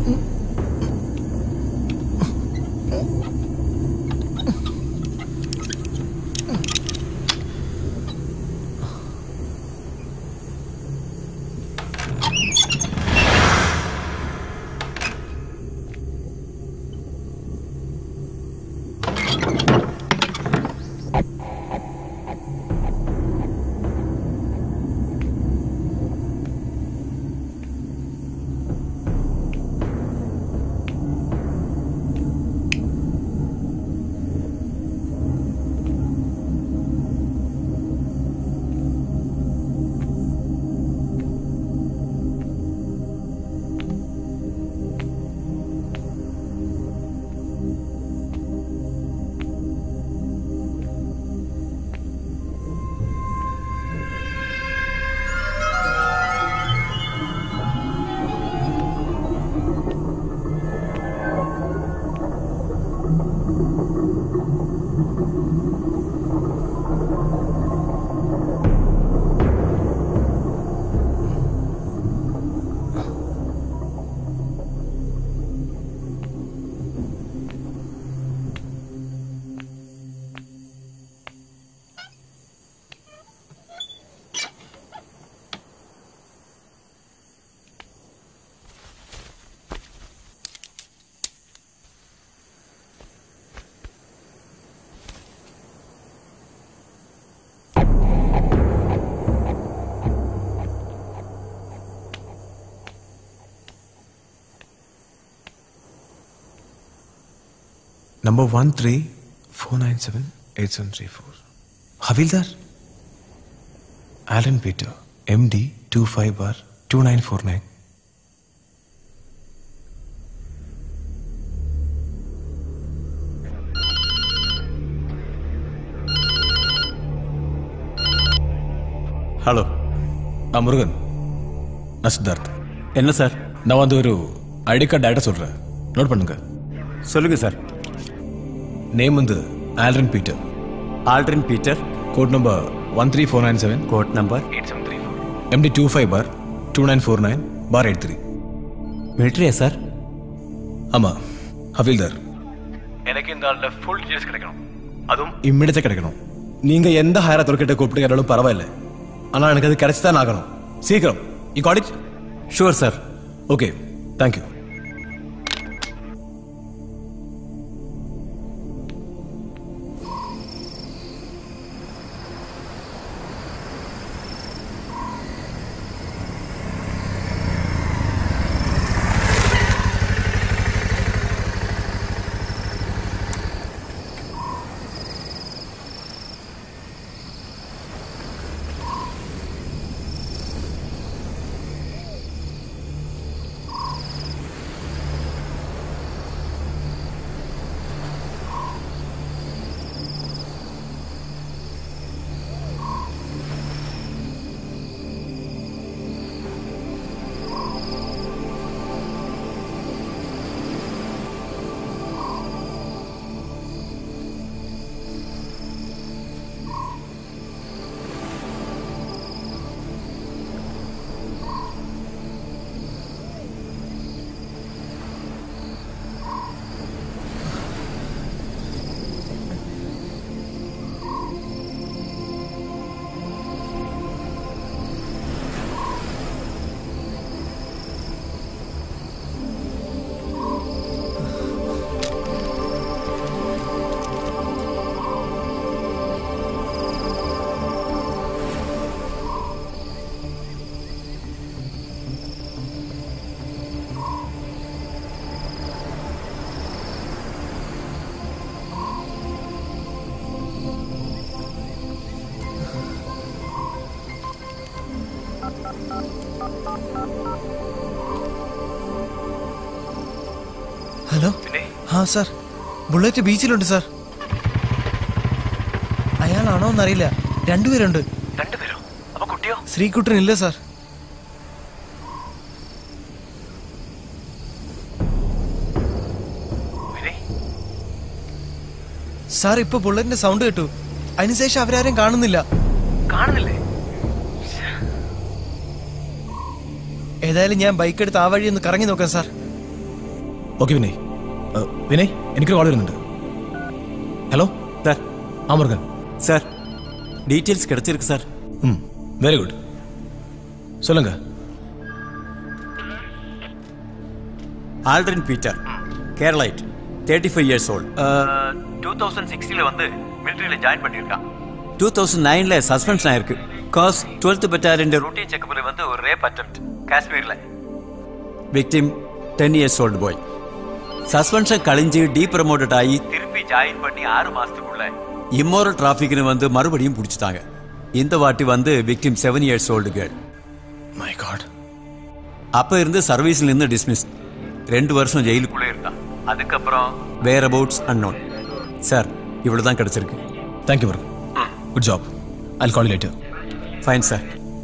Number 1349787734. Havildar? Alan Peter, MD 25 bar 2949. Hello ஆ முருகன் நான் சித்தார்த் என்ன சார் நான் வந்து ஒரு ஐடி கார்டு டேட்டா சொல்கிறேன் நோட் பண்ணுங்க சொல்லுங்க சார் நேம் வந்து Aldrin Peter Aldrin Peter code number one three four nine seven code number MD two five bar two nine four nine bar eight three மிலிட்ரியா sir ஆமாம் ஹவீல்தார் எனக்கு இந்த ஆளில் full details கிடைக்கணும் அதுவும் இம்மிடியட்டாக கிடைக்கணும் நீங்கள் எந்த ஹையர் அத்தாரிட்ட கூப்பிட்டு கேட்டாலும் பரவாயில்ல ஆனால் எனக்கு அது கிடைச்சி தான் ஆகணும் சீக்கிரம் you got it sure sir okay thank you hello ആ സാർ ബുള്ളറ്റ് ബീച്ചിലുണ്ട് സാർ അയാളാണോ എന്നറിയില്ല രണ്ടുപേരുണ്ട് രണ്ടുപേരോ അപ്പൊ കുട്ടിയോ ശ്രീകുട്ടൻ ഇല്ല സാർ സാർ ഇപ്പൊ ബുള്ളറ്റിന്റെ സൗണ്ട് കേട്ടു അതിനുശേഷം അവരാരും കാണുന്നില്ല കാണുന്നില്ലേ ഏതായാലും ഞാൻ ബൈക്ക് എടുത്ത് ആ വഴി ഒന്ന് കറങ്ങി നോക്കാം സാർ ഓക്കെ വിനയ് ഏ, വിനയ് എനിക്കൊരു കോൾ വരുന്നുണ്ട് ഹലോ சார் ആ മുരുകൻ சார் டீட்டெயில்ஸ் கிடைச்சிருக்கு சார் ம் வெரி குட் சொல்லுங்க Aldrin Peter Keralite thirty five years old two thousand சிக்ஸ்டியில் வந்து மிலிட்ரியில் ஜாயின் பண்ணியிருக்கான் டூ தௌசண்ட் நைனில் சஸ்பென்ஷன் ஆயிருக்கு காஸ் டுவெல்த் பெட்டாலியன் ரூட்டீன் செக்கப்பில் வந்து ஒரு ரேப் அட்டெம்ப்ட் காஷ்மீரில் victim ten years old boy suspension கழிஞ்சு டீ ப்ரமோட்டட் ஆகி திருப்பி ஜாயின் பண்ணி ஆறு மாசத்துக்குள்ள இம்மோரல் டிராஃபிக்னு வந்து மறுபடியும் பிடிச்சிட்டாங்க இந்த வாட்டி வந்து victim seven years old girl my God அப்போ இருந்து சர்வீஸ்ல இருந்து டிஸ்மிஸ் ரெண்டு வருஷம் ஜெயிலுக்குள்ளே இருந்தான் அதுக்கப்புறம் வேர் அபவுட்ஸ் அன்னோன் சார் இவ்வளோ தான் கிடச்சிருக்கு thank you Murugan good job I call later fine sir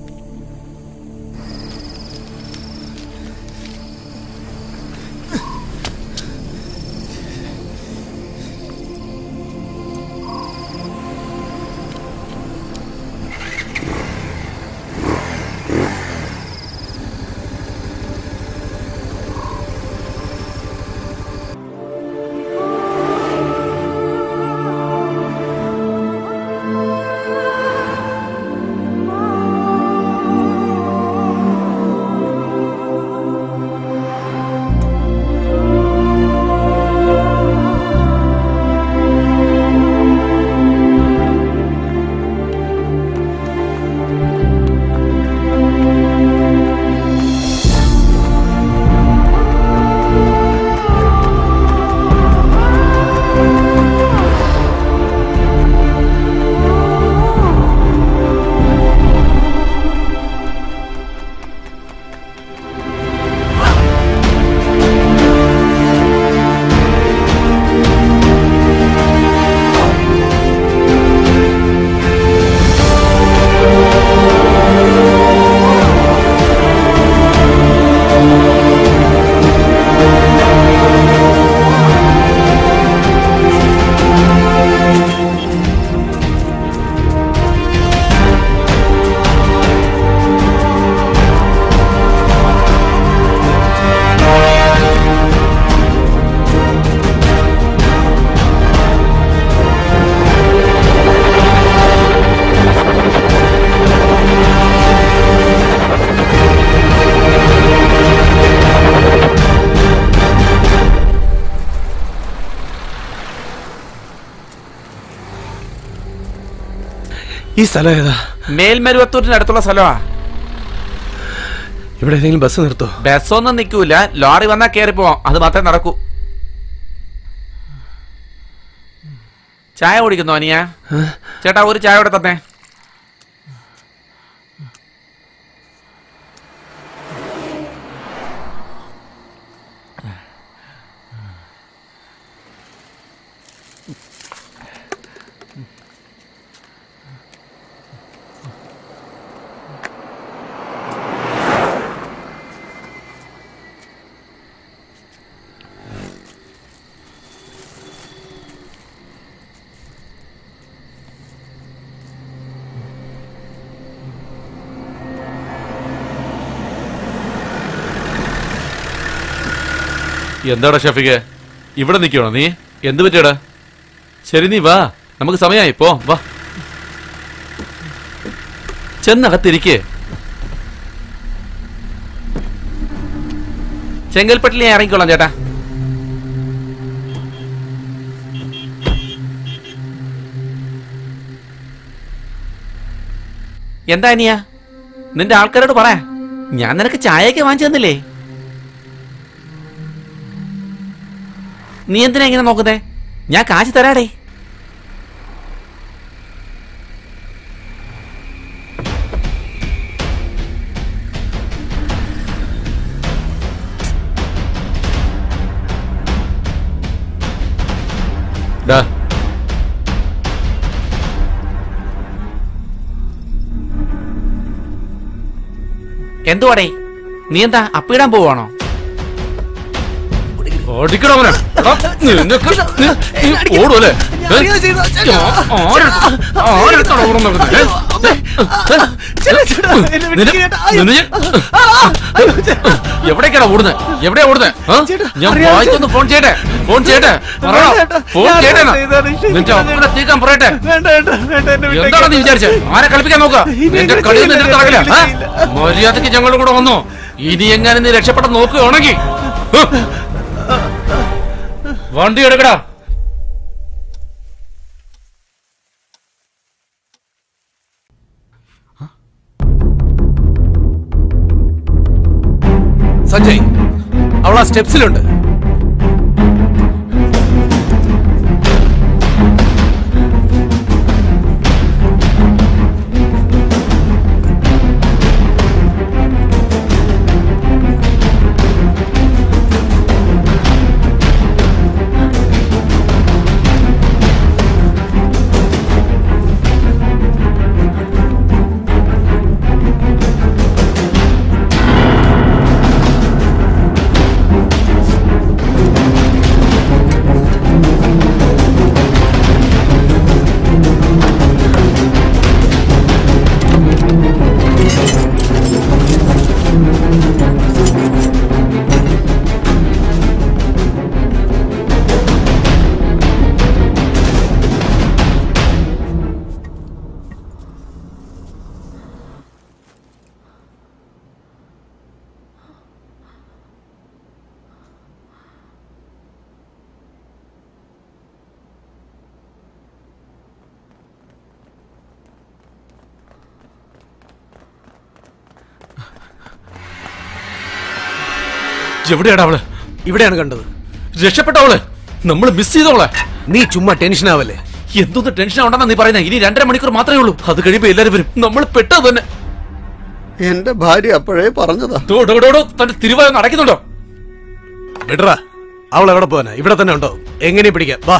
ഈ സ്ഥലം ഏതാ മേൽമരുവത്തൂരിന്റെ അടുത്തുള്ള സ്ഥലമാ ഇവിടെ ഏതെങ്കിലും ബസ് നിർത്തോ ബസ്സൊന്നും നിൽക്കൂല ലോറി വന്നാ കയറി പോവാം അത് മാത്രമേ നടക്കൂ ചായ കുടിക്കുന്നോ അനിയ ചേട്ടാ ഒരു ചായ ഇവിടെ തന്നെ എന്താടാ ഷഫിക്ക് ഇവിടെ നിൽക്കണോ നീ എന്ത് പറ്റിയടാ ശരി നീ വാ നമുക്ക് സമയമായി പോ വാ ചെന്നകത്തിരിക്കേ ചെങ്കൽപ്പെട്ടിൽ ഞാൻ ഇറങ്ങിക്കോളാം ചേട്ടാ എന്താ അനിയ നിന്റെ ആൾക്കാരോട് പറ ഞാൻ നിനക്ക് ചായയൊക്കെ വാങ്ങിച്ചു തന്നില്ലേ നീ എന്തിനാ ഇങ്ങനെ നോക്കുന്നേ ഞാൻ കാശ് തരാടേ ഡാ എന്തുവാടേ നീ എന്താ അപ്പിടാൻ പോവാണോ ഓടിക്കണോ അവനെ എടാ, നിനക്ക് നീ- നീ ഓടുമല്ലേ ഏ? ആരെടുത്ത- ആരെടുത്താടാ ഓടുന്നത്? ഏ? എവിടേക്കാണ് ഓടുന്നത് എവിടെയാ ഓടുന്നത് ആ? ഞാൻ അറിയാതെ- വായിക്കൊന്ന് ഫോൺ ചെയ്യട്ടെ ഫോൺ ചെയ്യട്ടെ പറയണോ? ചേട്ടാ, ഫോൺ ഞാൻ ചെയ്യട്ടെ ചെയ്തതാണ് ഇഷ്ടം. നിന്റെ ഒപ്പനെ തീക്കാൻ പറയട്ടെ വേണ്ട വേണ്ട വേണ്ട എന്നെ വിട്ടേക്ക്. എന്താണ് നീ വിചാരിച്ചത് ആരെ കളിപ്പിക്കാൻ നോക്കുക ഇനി എന്റെ അങ്ങനെ കളിയൊന്നും എന്റെ ചെയ്യില്ല, നടക്കില്ല ആ? ചെയ്യില്ല. മര്യാദക്ക് ഞങ്ങളുടെ കൂടെ വന്നോ ഇനി എങ്ങനെ നീ രക്ഷപ്പെട്ട നോക്കുകയാണെങ്കിൽ വണ്ടി എടുക്കടാ സഞ്ജയ് അവൾ ആ സ്റ്റെപ്സിലുണ്ട് എവിടെയാണ് അവള് ഇവിടെയാണ് കണ്ടത് രക്ഷപ്പെട്ടവള് നമ്മൾ മിസ് ചെയ്തവളെ നീ ചുമ്മാ ടെൻഷൻ ആവല്ലേ എന്തൊന്ന് ടെൻഷൻ ഉണ്ടെന്നാ നീ പറയുന്നത് ഇനി രണ്ടര മണിക്കൂർ മാത്രമേ ഉള്ളൂ അത് കഴിയുമ്പോ എല്ലാരും വരും നമ്മൾ പെട്ടത് തന്നെ എന്റെ ഭാര്യ അപ്പോഴേ പറഞ്ഞതാ ഡോ, ഡോ, ഡോ, ഡോ, തന്റെ തിരുവായൊന്ന് അടയ്ക്കുന്നുണ്ടോ വിടറാ അവൾ എവിടെ പോവാനാ ഇവിടെ തന്നെ ഉണ്ടോ എങ്ങനെ പിടിക്കാം വാ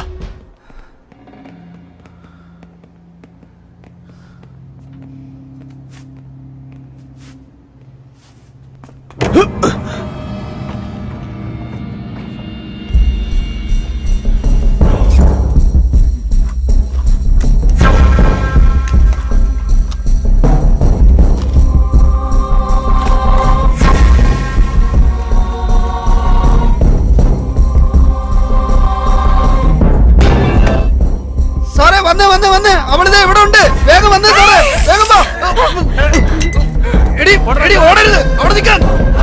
സാറേ വന്നേ വന്നേ വന്നേ അവളിതേ ഇവിടെ ഉണ്ട് വേഗം വന്നേ സാറേ വേഗം വാ എടി എടി ഓടരുത് അവിടെ നിൽക്കാൻ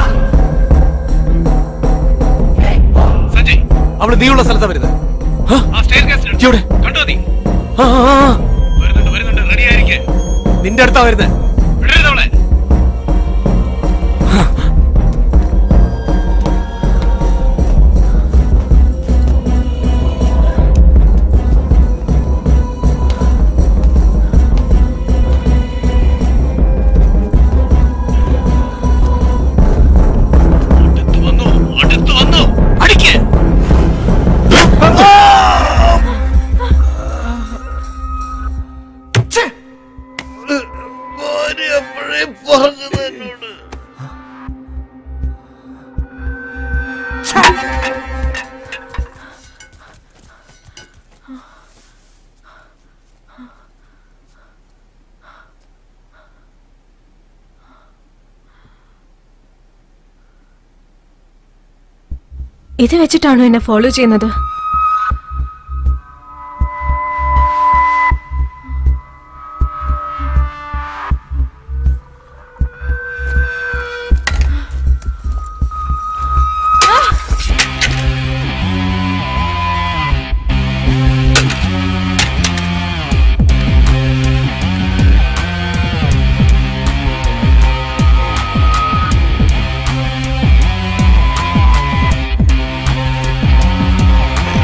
അവള് നീയുള്ള സ്ഥലത്താ വരുന്നത് എവിടെ കണ്ടോ നീ ആ, ആ, ആ. വരുന്നുണ്ട് വരുന്നുണ്ട് റെഡി ആയിരിക്കെ നിന്റെ അടുത്താ വരുന്നത് വിടരുത് അവളെ അടുത്ത് വന്നു അടുത്ത് വന്നു അടിക്ക് അപ്പോഴേ പറഞ്ഞത് എന്നോട് ഇത് വെച്ചിട്ടാണോ എന്നെ ഫോളോ ചെയ്യുന്നത് ആ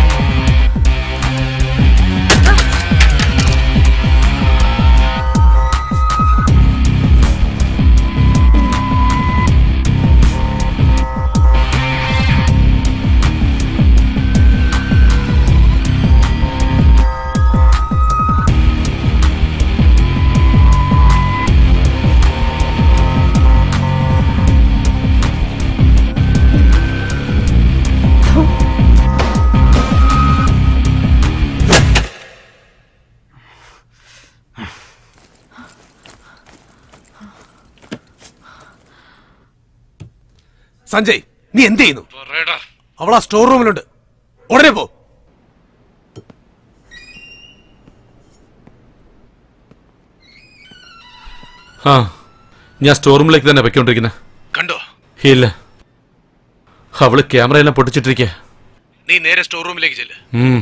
സഞ്ജയ് നീ എന്ത് ചെയ്യുന്നു അവൾ ആ സ്റ്റോർ റൂമിലുണ്ട് ഉടനെ പോ ആ ഞാൻ സ്റ്റോർ റൂമിലേക്ക് തന്നെ വെക്കോണ്ടിരിക്കുന്നത് കണ്ടോ ഇല്ല അവള് ക്യാമറയെല്ലാം പൊട്ടിച്ചിട്ടിരിക്കുക നീ നേരെ സ്റ്റോർ റൂമിലേക്ക് ചെല്ല് ഉം.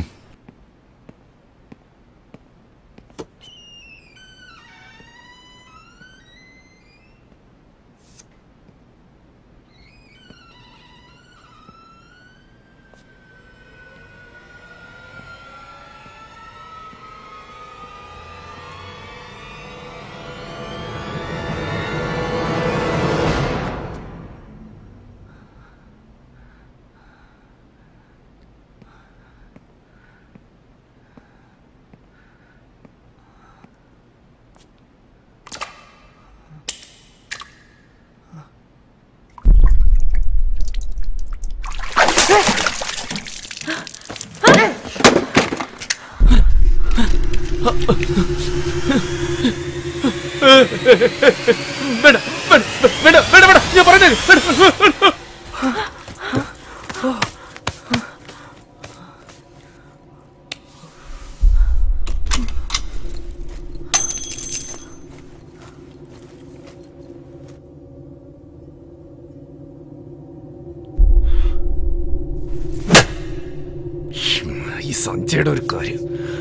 വേണ്ട വേണ്ട വേണ്ട വേണ്ട വേണ്ട ഞാൻ പറഞ്ഞത് ഈ സഞ്ജയുടെ ഒരു കാര്യം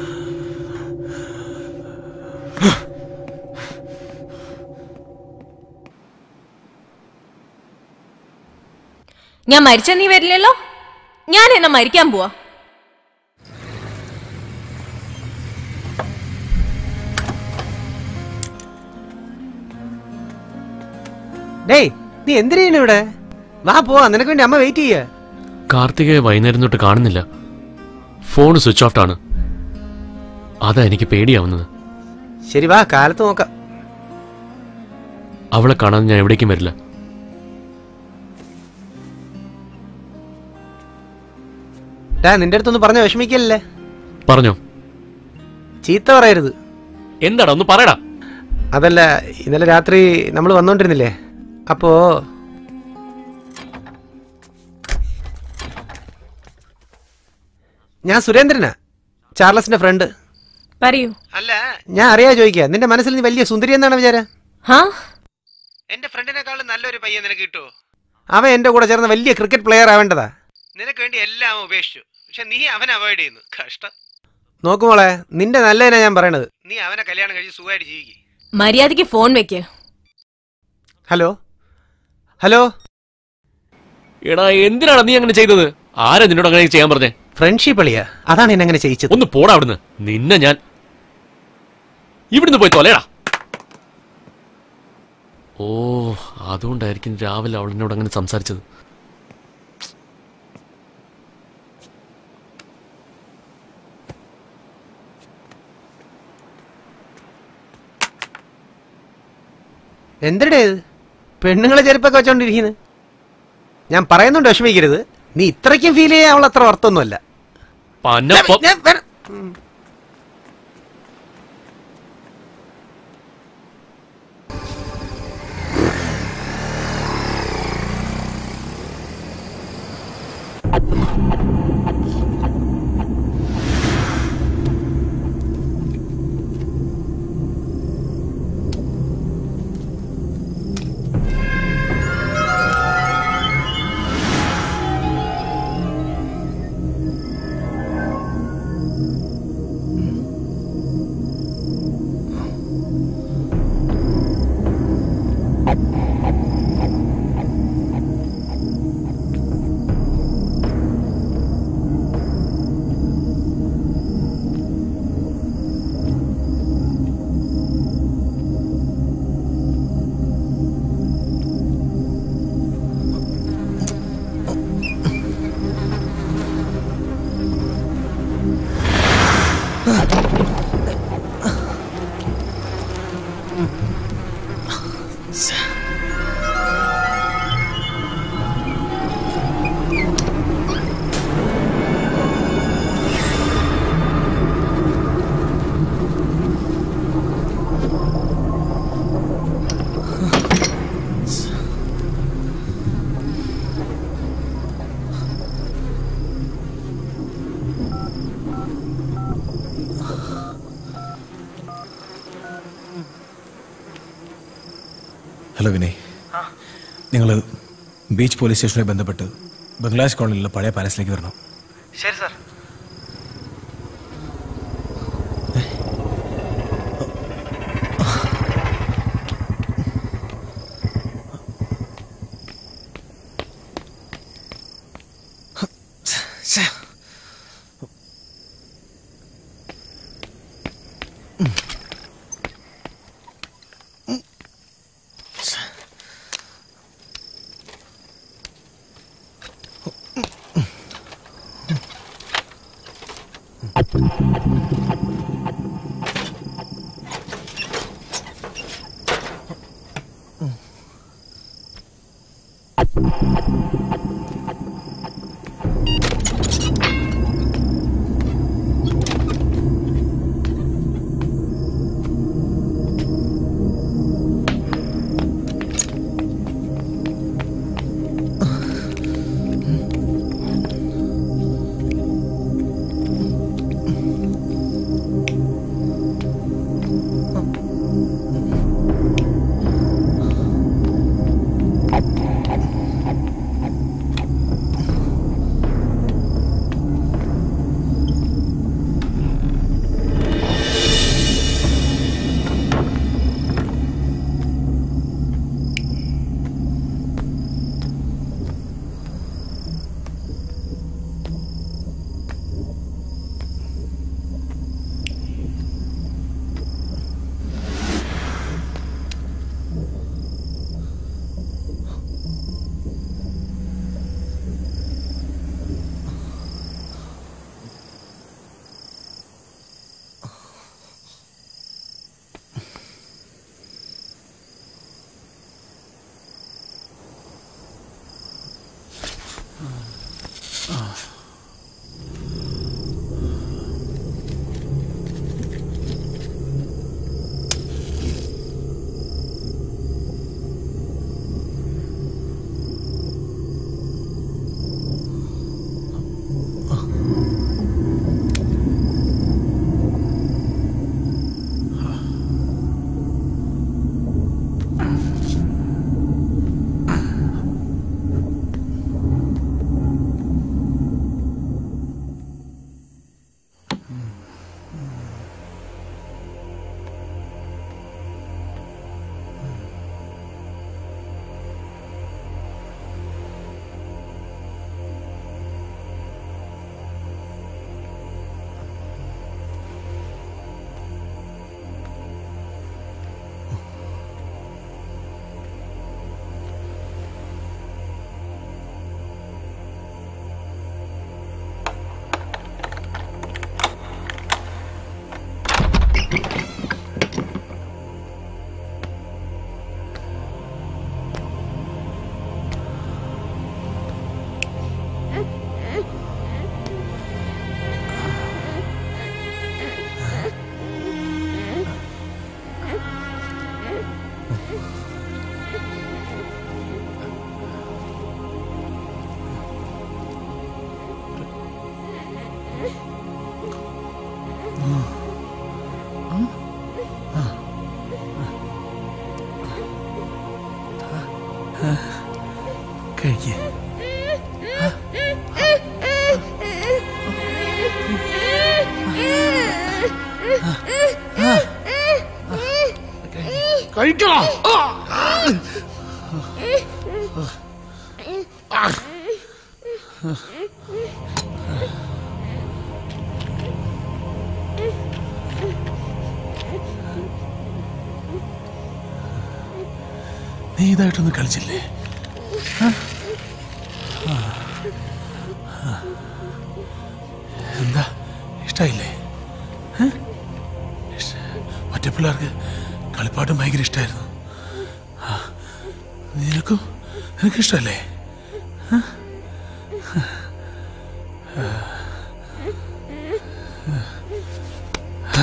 ഞാൻ മരിച്ച നീ വരില്ലല്ലോ ഞാൻ എന്നെ മരിക്കാൻ പോവാ ഡേയ് നീ എന്തിനാണ് ഇവിടെ വാ പോവാ നിനക്ക് വേണ്ടി അമ്മ വെയിറ്റ് ചെയ്യ കാർത്തികയെ വൈകുന്നേരം തൊട്ട് കാണുന്നില്ല ഫോൺ സ്വിച്ച് ഓഫ് ആണ് അതാ എനിക്ക് പേടിയാവുന്നത് ശരി വാ കാലത്ത് നോക്കാം അവളെ കാണാൻ ഞാൻ എവിടേക്കും വരില്ല ഡാ നിന്റെ അടുത്തൊന്ന് പറഞ്ഞ വിഷമിക്കല്ലേ പറഞ്ഞോ ചീത്ത പറയരുത് എന്താടാ ഒന്ന് പറയടാ അതല്ല ഇന്നലെ രാത്രി നമ്മൾ വന്നോണ്ടിരുന്നില്ലേ അപ്പോ ഞാൻ സുരേന്ദ്രനാ ചാർലസിന്റെ ഫ്രണ്ട് പറയൂ അല്ല ഞാൻ അറിയാ ചോദിക്കുക നിന്റെ മനസ്സിൽ നീ വലിയ സുന്ദരി എന്നാണ് വിചാരം ഹാ എന്റെ ഫ്രണ്ടിനെക്കാളും നല്ലൊരു പയ്യൻ നിനക്ക് കിട്ടുമോ അവൻ എന്റെ കൂടെ ചേർന്ന വലിയ ക്രിക്കറ്റ് പ്ലെയർ ആവേണ്ടതാ നിനക്ക് വേണ്ടി എല്ലാം അവൻ ഉപേക്ഷിച്ചു പക്ഷെ നീ അവനെ അവോയ്ഡ് ചെയ്യുന്നു കഷ്ടം നോക്കുമോളെ നിന്റെ നല്ലതിനാ ഞാൻ പറയണത് നീ അവനെ കല്യാണം കഴിച്ച് സുഖമായിട്ട് ജീവിക്കും മര്യാദയ്ക്ക് ഫോൺ വെക്ക് ഹലോ ഹലോ എടാ എന്തിനാണ് നീ അങ്ങനെ ചെയ്തത് ആരാ നിന്നോട് അങ്ങനെ ചെയ്യാൻ പറഞ്ഞേ ഫ്രണ്ട്ഷിപ്പ് അളിയാ അതാണ് എന്നെ അങ്ങനെ ചെയ്യിച്ചത് ഒന്ന് പോടാ അവിടുന്ന് നിന്നെ ഞാൻ ഇവിടുന്ന് പോയി തൊലയടാ ഓ അതുകൊണ്ടായിരിക്കും രാവിലെ അവൾ എന്നോട് അങ്ങനെ സംസാരിച്ചത് എന്തിടേ ഇത് പെണ്ണുങ്ങളെ ചെരുപ്പൊക്കെ വെച്ചോണ്ടിരിക്കുന്നത് ഞാൻ പറയുന്നുണ്ട് വിഷമിക്കരുത് നീ ഇത്രയ്ക്കും ഫീൽ ചെയ്യാൻ അവൾ അത്ര അർത്ഥമൊന്നുമല്ല പന്നപ്പം ഞാൻ വര- ഹലോ വിനയ് നിങ്ങൾ ബീച്ച് പോലീസ് സ്റ്റേഷനുമായി ബന്ധപ്പെട്ട് ബംഗ്ലാദേശ് കോളനിയിലുള്ള പഴയ പാലസിലേക്ക് വരണം ശരി സാർ കഴിക്ക് കഴിക്കണം നീ ഇതായിട്ടൊന്നും കളിച്ചില്ലേ ആ? ആ. ആ. എന്താ ഇഷ്ടായില്ലേ ഏ? ഇഷ്ട- മറ്റേ പിള്ളേർക്ക് കളിപ്പാട്ടും ഭയങ്കര ഇഷ്ടമായിരുന്നു ആ. നിനക്കും നിനക്ക് ഇഷ്ടമല്ലേ ആ? ആ.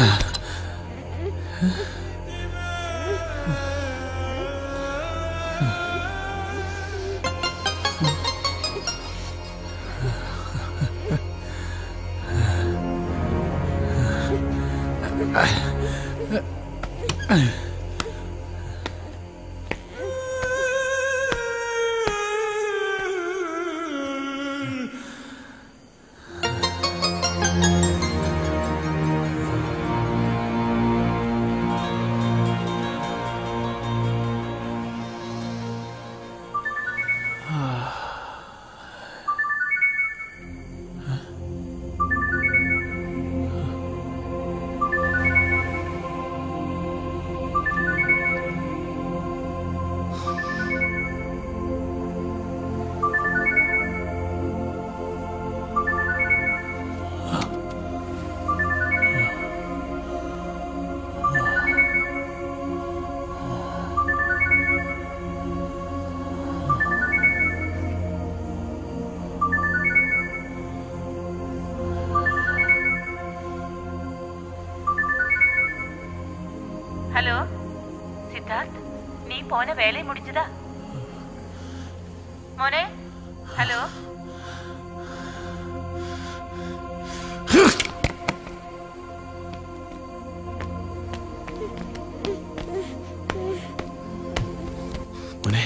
പോന വേലയും മുടിച്ചതാ മോനെ ഹലോ മോനെ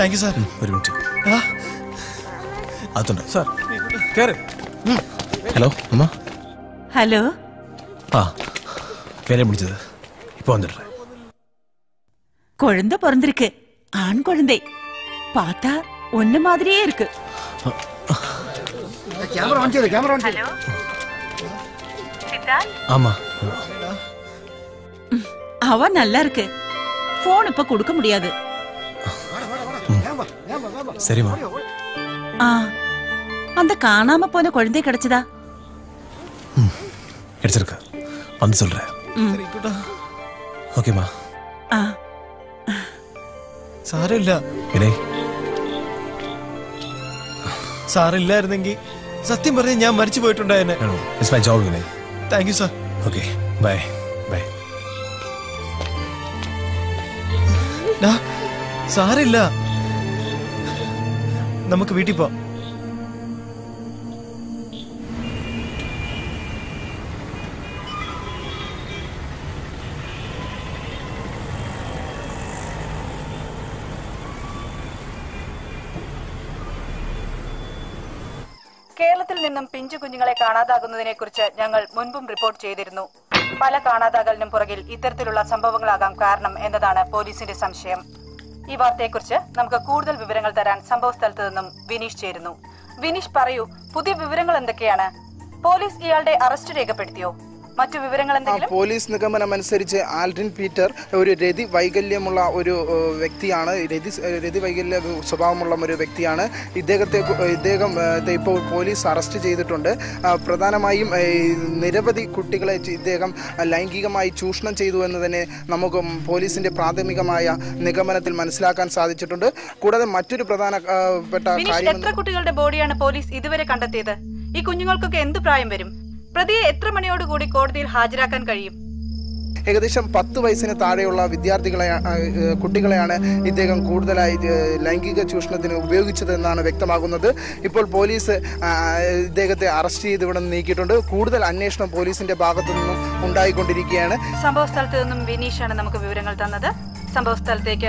താങ്ക് യു സാർ ഒരു മിനിറ്റ് ആ അതുണ്ട് സാർ കയറി ഹലോ അമ്മ ஹலோ ആ പേരെ വിളിച്ചത് இப்போ வந்துடுறேன் குழந்தை பிறந்திருக்கு ஆண் குழந்தை பார்த்தா ஒண்ணு மாதிரியே இருக்கு ക്യാമറ ഓൺ ചെയ്തു ക്യാമറ ഓൺ ചെയ്തു ஆமா அவ நல்லா இருக்கு போன் இப்ப கொடுக்க முடியாது சரிம்மா ஆ அந்த காணாம போன குழந்தை கிடைச்சதா கிடைச்சிருக்கா வந்து சொல்றேன் ம். ஓகேம்மா ஆ സാരമില്ല വിനയ് സാറില്ലായിരുന്നെങ്കിൽ സത്യം പറഞ്ഞ ഞാൻ മരിച്ചു പോയിട്ടുണ്ടായെന്നെ it's my job Vinay thank you sir okay bye bye ഡാ, സാരമില്ല നമുക്ക് വീട്ടിൽ പോവാം കേരളത്തിൽ നിന്നും പിഞ്ചു കുഞ്ഞുങ്ങളെ കാണാതാകുന്നതിനെ കുറിച്ച് ഞങ്ങൾ മുൻപും റിപ്പോർട്ട് ചെയ്തിരുന്നു പല കാണാതാകലിനും പുറകിൽ ഇത്തരത്തിലുള്ള സംഭവങ്ങളാകാം കാരണം എന്നതാണ് പോലീസിന്റെ സംശയം ഈ വാർത്തയെക്കുറിച്ച് നമുക്ക് കൂടുതൽ വിവരങ്ങൾ തരാൻ സംഭവ സ്ഥലത്ത് നിന്നും വിനീഷ് ചേരുന്നു വിനീഷ് പറയൂ പുതിയ വിവരങ്ങൾ എന്തൊക്കെയാണ് പോലീസ് ഇയാളുടെ അറസ്റ്റ് രേഖപ്പെടുത്തിയോ മറ്റു വിവരങ്ങൾ ആ, എന്തെങ്കിലും പോലീസ് നിഗമനം അനുസരിച്ച് ആൽഡ്രിൻ പീറ്റർ ഒരു രതി വൈകല്യമുള്ള ഒരു ഏഹ്, വ്യക്തിയാണ് രതി രതി വൈകല്യ സ്വഭാവമുള്ള ഒരു വ്യക്തിയാണ് ഇദ്ദേഹത്തെ കു- ഇദ്ദേഹം ഏഹ്, ദേ ഇപ്പോൾ പോലീസ് അറസ്റ്റ് ചെയ്തിട്ടുണ്ട് ആ, പ്രധാനമായും ഏഹ്, നിരവധി കുട്ടികളെ ചി- ഇദ്ദേഹം ലൈംഗികമായി ചൂഷണം ചെയ്തു എന്ന് തന്നെ നമുക്ക് പോലീസിന്റെ പ്രാഥമികമായ നിഗമനത്തിൽ മനസ്സിലാക്കാൻ സാധിച്ചിട്ടുണ്ട് കൂടാതെ മറ്റൊരു പ്രധാനപ്പെട്ട വിനീഷ് കാര്യം എത്ര കുട്ടികളുടെ ബോഡിയാണ് പോലീസ് ഇതുവരെ കണ്ടെത്തിയത് ഈ കുഞ്ഞുങ്ങൾക്കൊക്കെ എന്ത് പ്രായം വരും പ്രതിയെ എത്ര മണിയോടുകൂടി കോടതിയിൽ ഹാജരാക്കാൻ കഴിയും ഏകദേശം പത്ത് വയസ്സിന് താഴെയുള്ള വിദ്യാർത്ഥികളെ ആ, ഏ, കുട്ടികളെയാണ് ഇദ്ദേഹം കൂടുതലായി ഏ, ലൈംഗിക ചൂഷണത്തിന് ഉപയോഗിച്ചതെന്നാണ് വ്യക്തമാകുന്നത് ഇപ്പോൾ പോലീസ് ആ, ഇദ്ദേഹത്തെ അറസ്റ്റ് ചെയ്ത് ഇവിടെ നിന്ന് നീക്കിയിട്ടുണ്ട് കൂടുതൽ അന്വേഷണം പോലീസിന്റെ ഭാഗത്തു നിന്നും ഉണ്ടായിക്കൊണ്ടിരിക്കുകയാണ് സംഭവ സ്ഥലത്ത് നിന്നും വിനീഷാണ് നമുക്ക് വിവരങ്ങൾ തന്നത് സംഭവ സ്ഥലത്തേക്ക്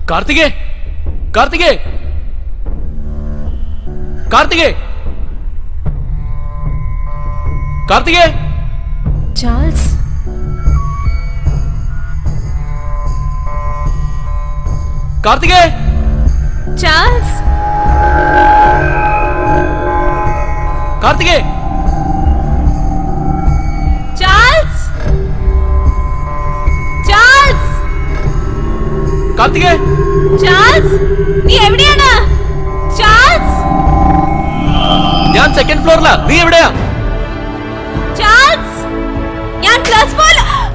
കാർത്തികേ കാർത്തികേ കാർത്തികേ കാർത്തികേ ചാൾസ് കാർത്തികേ ചാൾസ് കാർത്തികേ ചാൾസ് ചാൾസ് കാർത്തികേ ചാൾസ് നീ എവിടെയാണ് ചാൾസ് ഞാൻ സെക്കൻഡ് ഫ്ലോറിലാ നീ എവിടെയാ ചാൾസ് ഞാൻ പ്ലസ് ഫോർ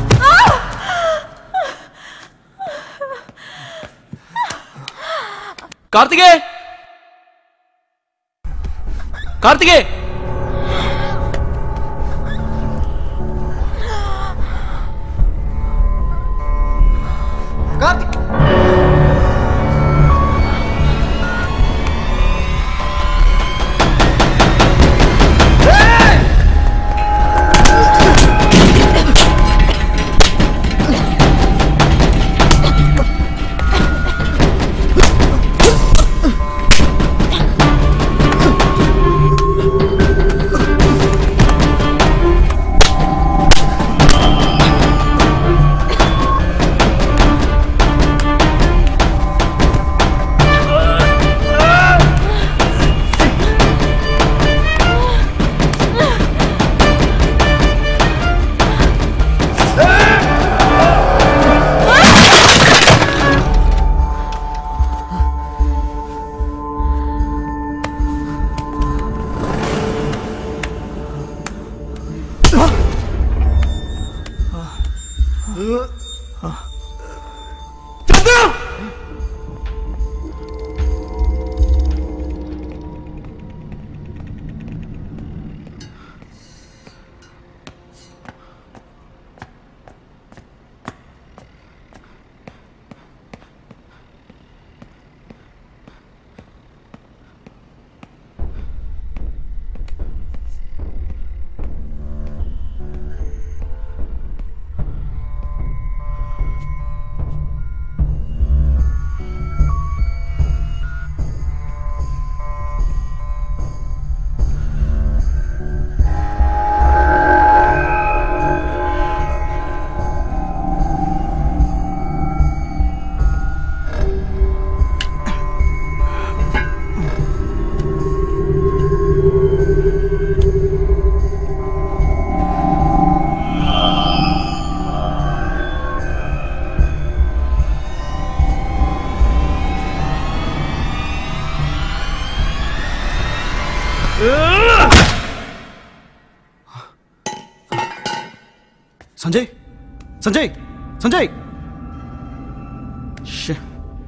കാർത്തികേ കാർത്തികേ സഞ്ജയ് സഞ്ജയ് സഞ്ജയ് ശ്ശേ.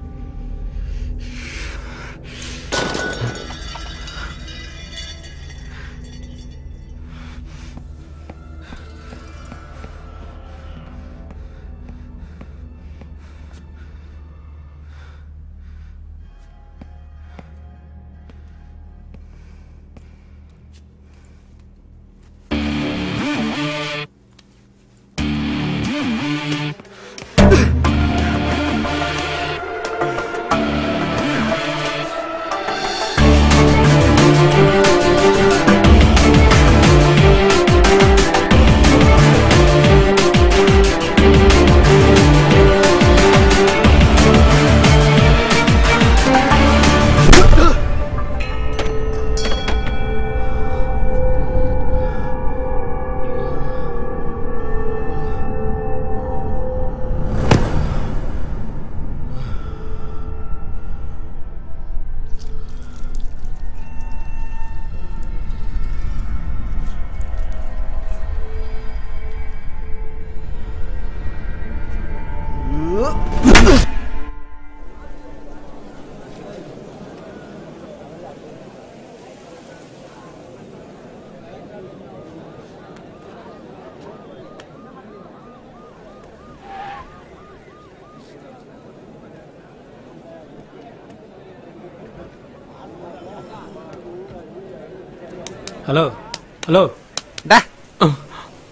ഹലോ ഹലോ ഡാ.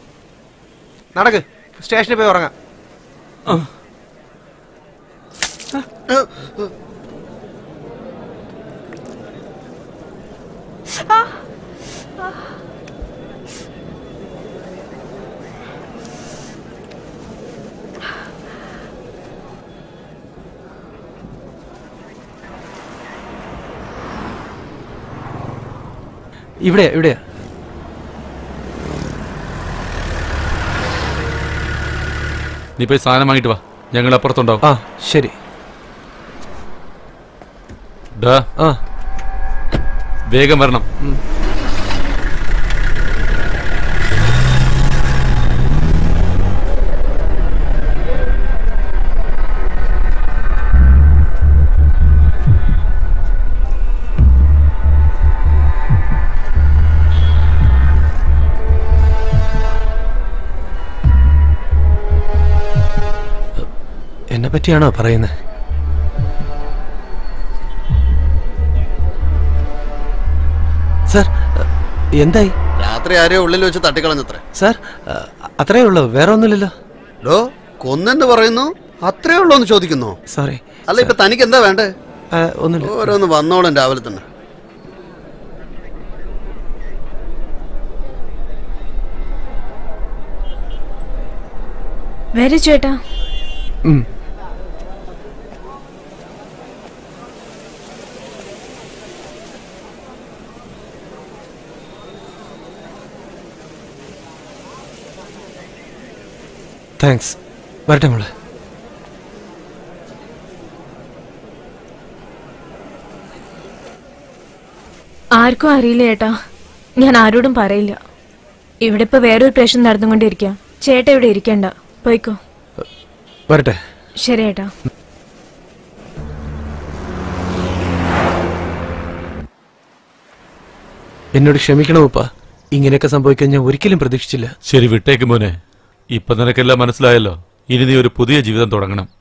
നടക്ക് സ്റ്റേഷനിൽ പോയി ഉറങ്ങാം ഇവിടെ ഇവിടെയാ നീ പോയി സാധനം വാങ്ങിട്ട് വാ ഞങ്ങൾ അപ്പുറത്തുണ്ടാവും ആ ശരി ഡാ ആ വേഗം വരണം എന്നെ പറ്റിയാണോ പറയുന്നത് സാർ എന്തായി രാത്രി ആരെയോ ഉള്ളിൽ വെച്ച് തട്ടിക്കളഞ്ഞത്രേ സാർ അത്രേ ഉള്ളൂ വേറെ ഒന്നുമില്ലല്ലോ ഡോ കൊന്നെന്ന് പറയുന്നു അത്രേ ഉള്ളൂ എന്ന് ചോദിക്കുന്നു സോറി അല്ല ഇപ്പൊ തനിക്ക് എന്താ വേണ്ടേ ഒന്നുമില്ല ഓരോന്ന് വന്നോളും രാവിലെ തന്നെ വരൂ ചേട്ടാ ഉം. താങ്ക്സ് വരട്ടെ മോളെ ആർക്കും അറിയില്ല ചേട്ടാ ഞാൻ ആരോടും പറയില്ല ഇവിടെ ഇപ്പൊ വേറൊരു പ്രശ്നം നടന്നുകൊണ്ടിരിക്കുക ചേട്ടാ ഇവിടെ ഇരിക്കണ്ട പോയിക്കോ വരട്ടെ ശരി ചേട്ടാ എന്നോട് ക്ഷമിക്കണം ഉപ്പ ഇങ്ങനെയൊക്കെ സംഭവിക്കാൻ ഞാൻ ഒരിക്കലും പ്രതീക്ഷിച്ചില്ല ശരി വിട്ടേക്ക് മോനെ ഇപ്പൊ നിനക്കെല്ലാം മനസ്സിലായല്ലോ ഇനി നീ ഒരു പുതിയ ജീവിതം തുടങ്ങണം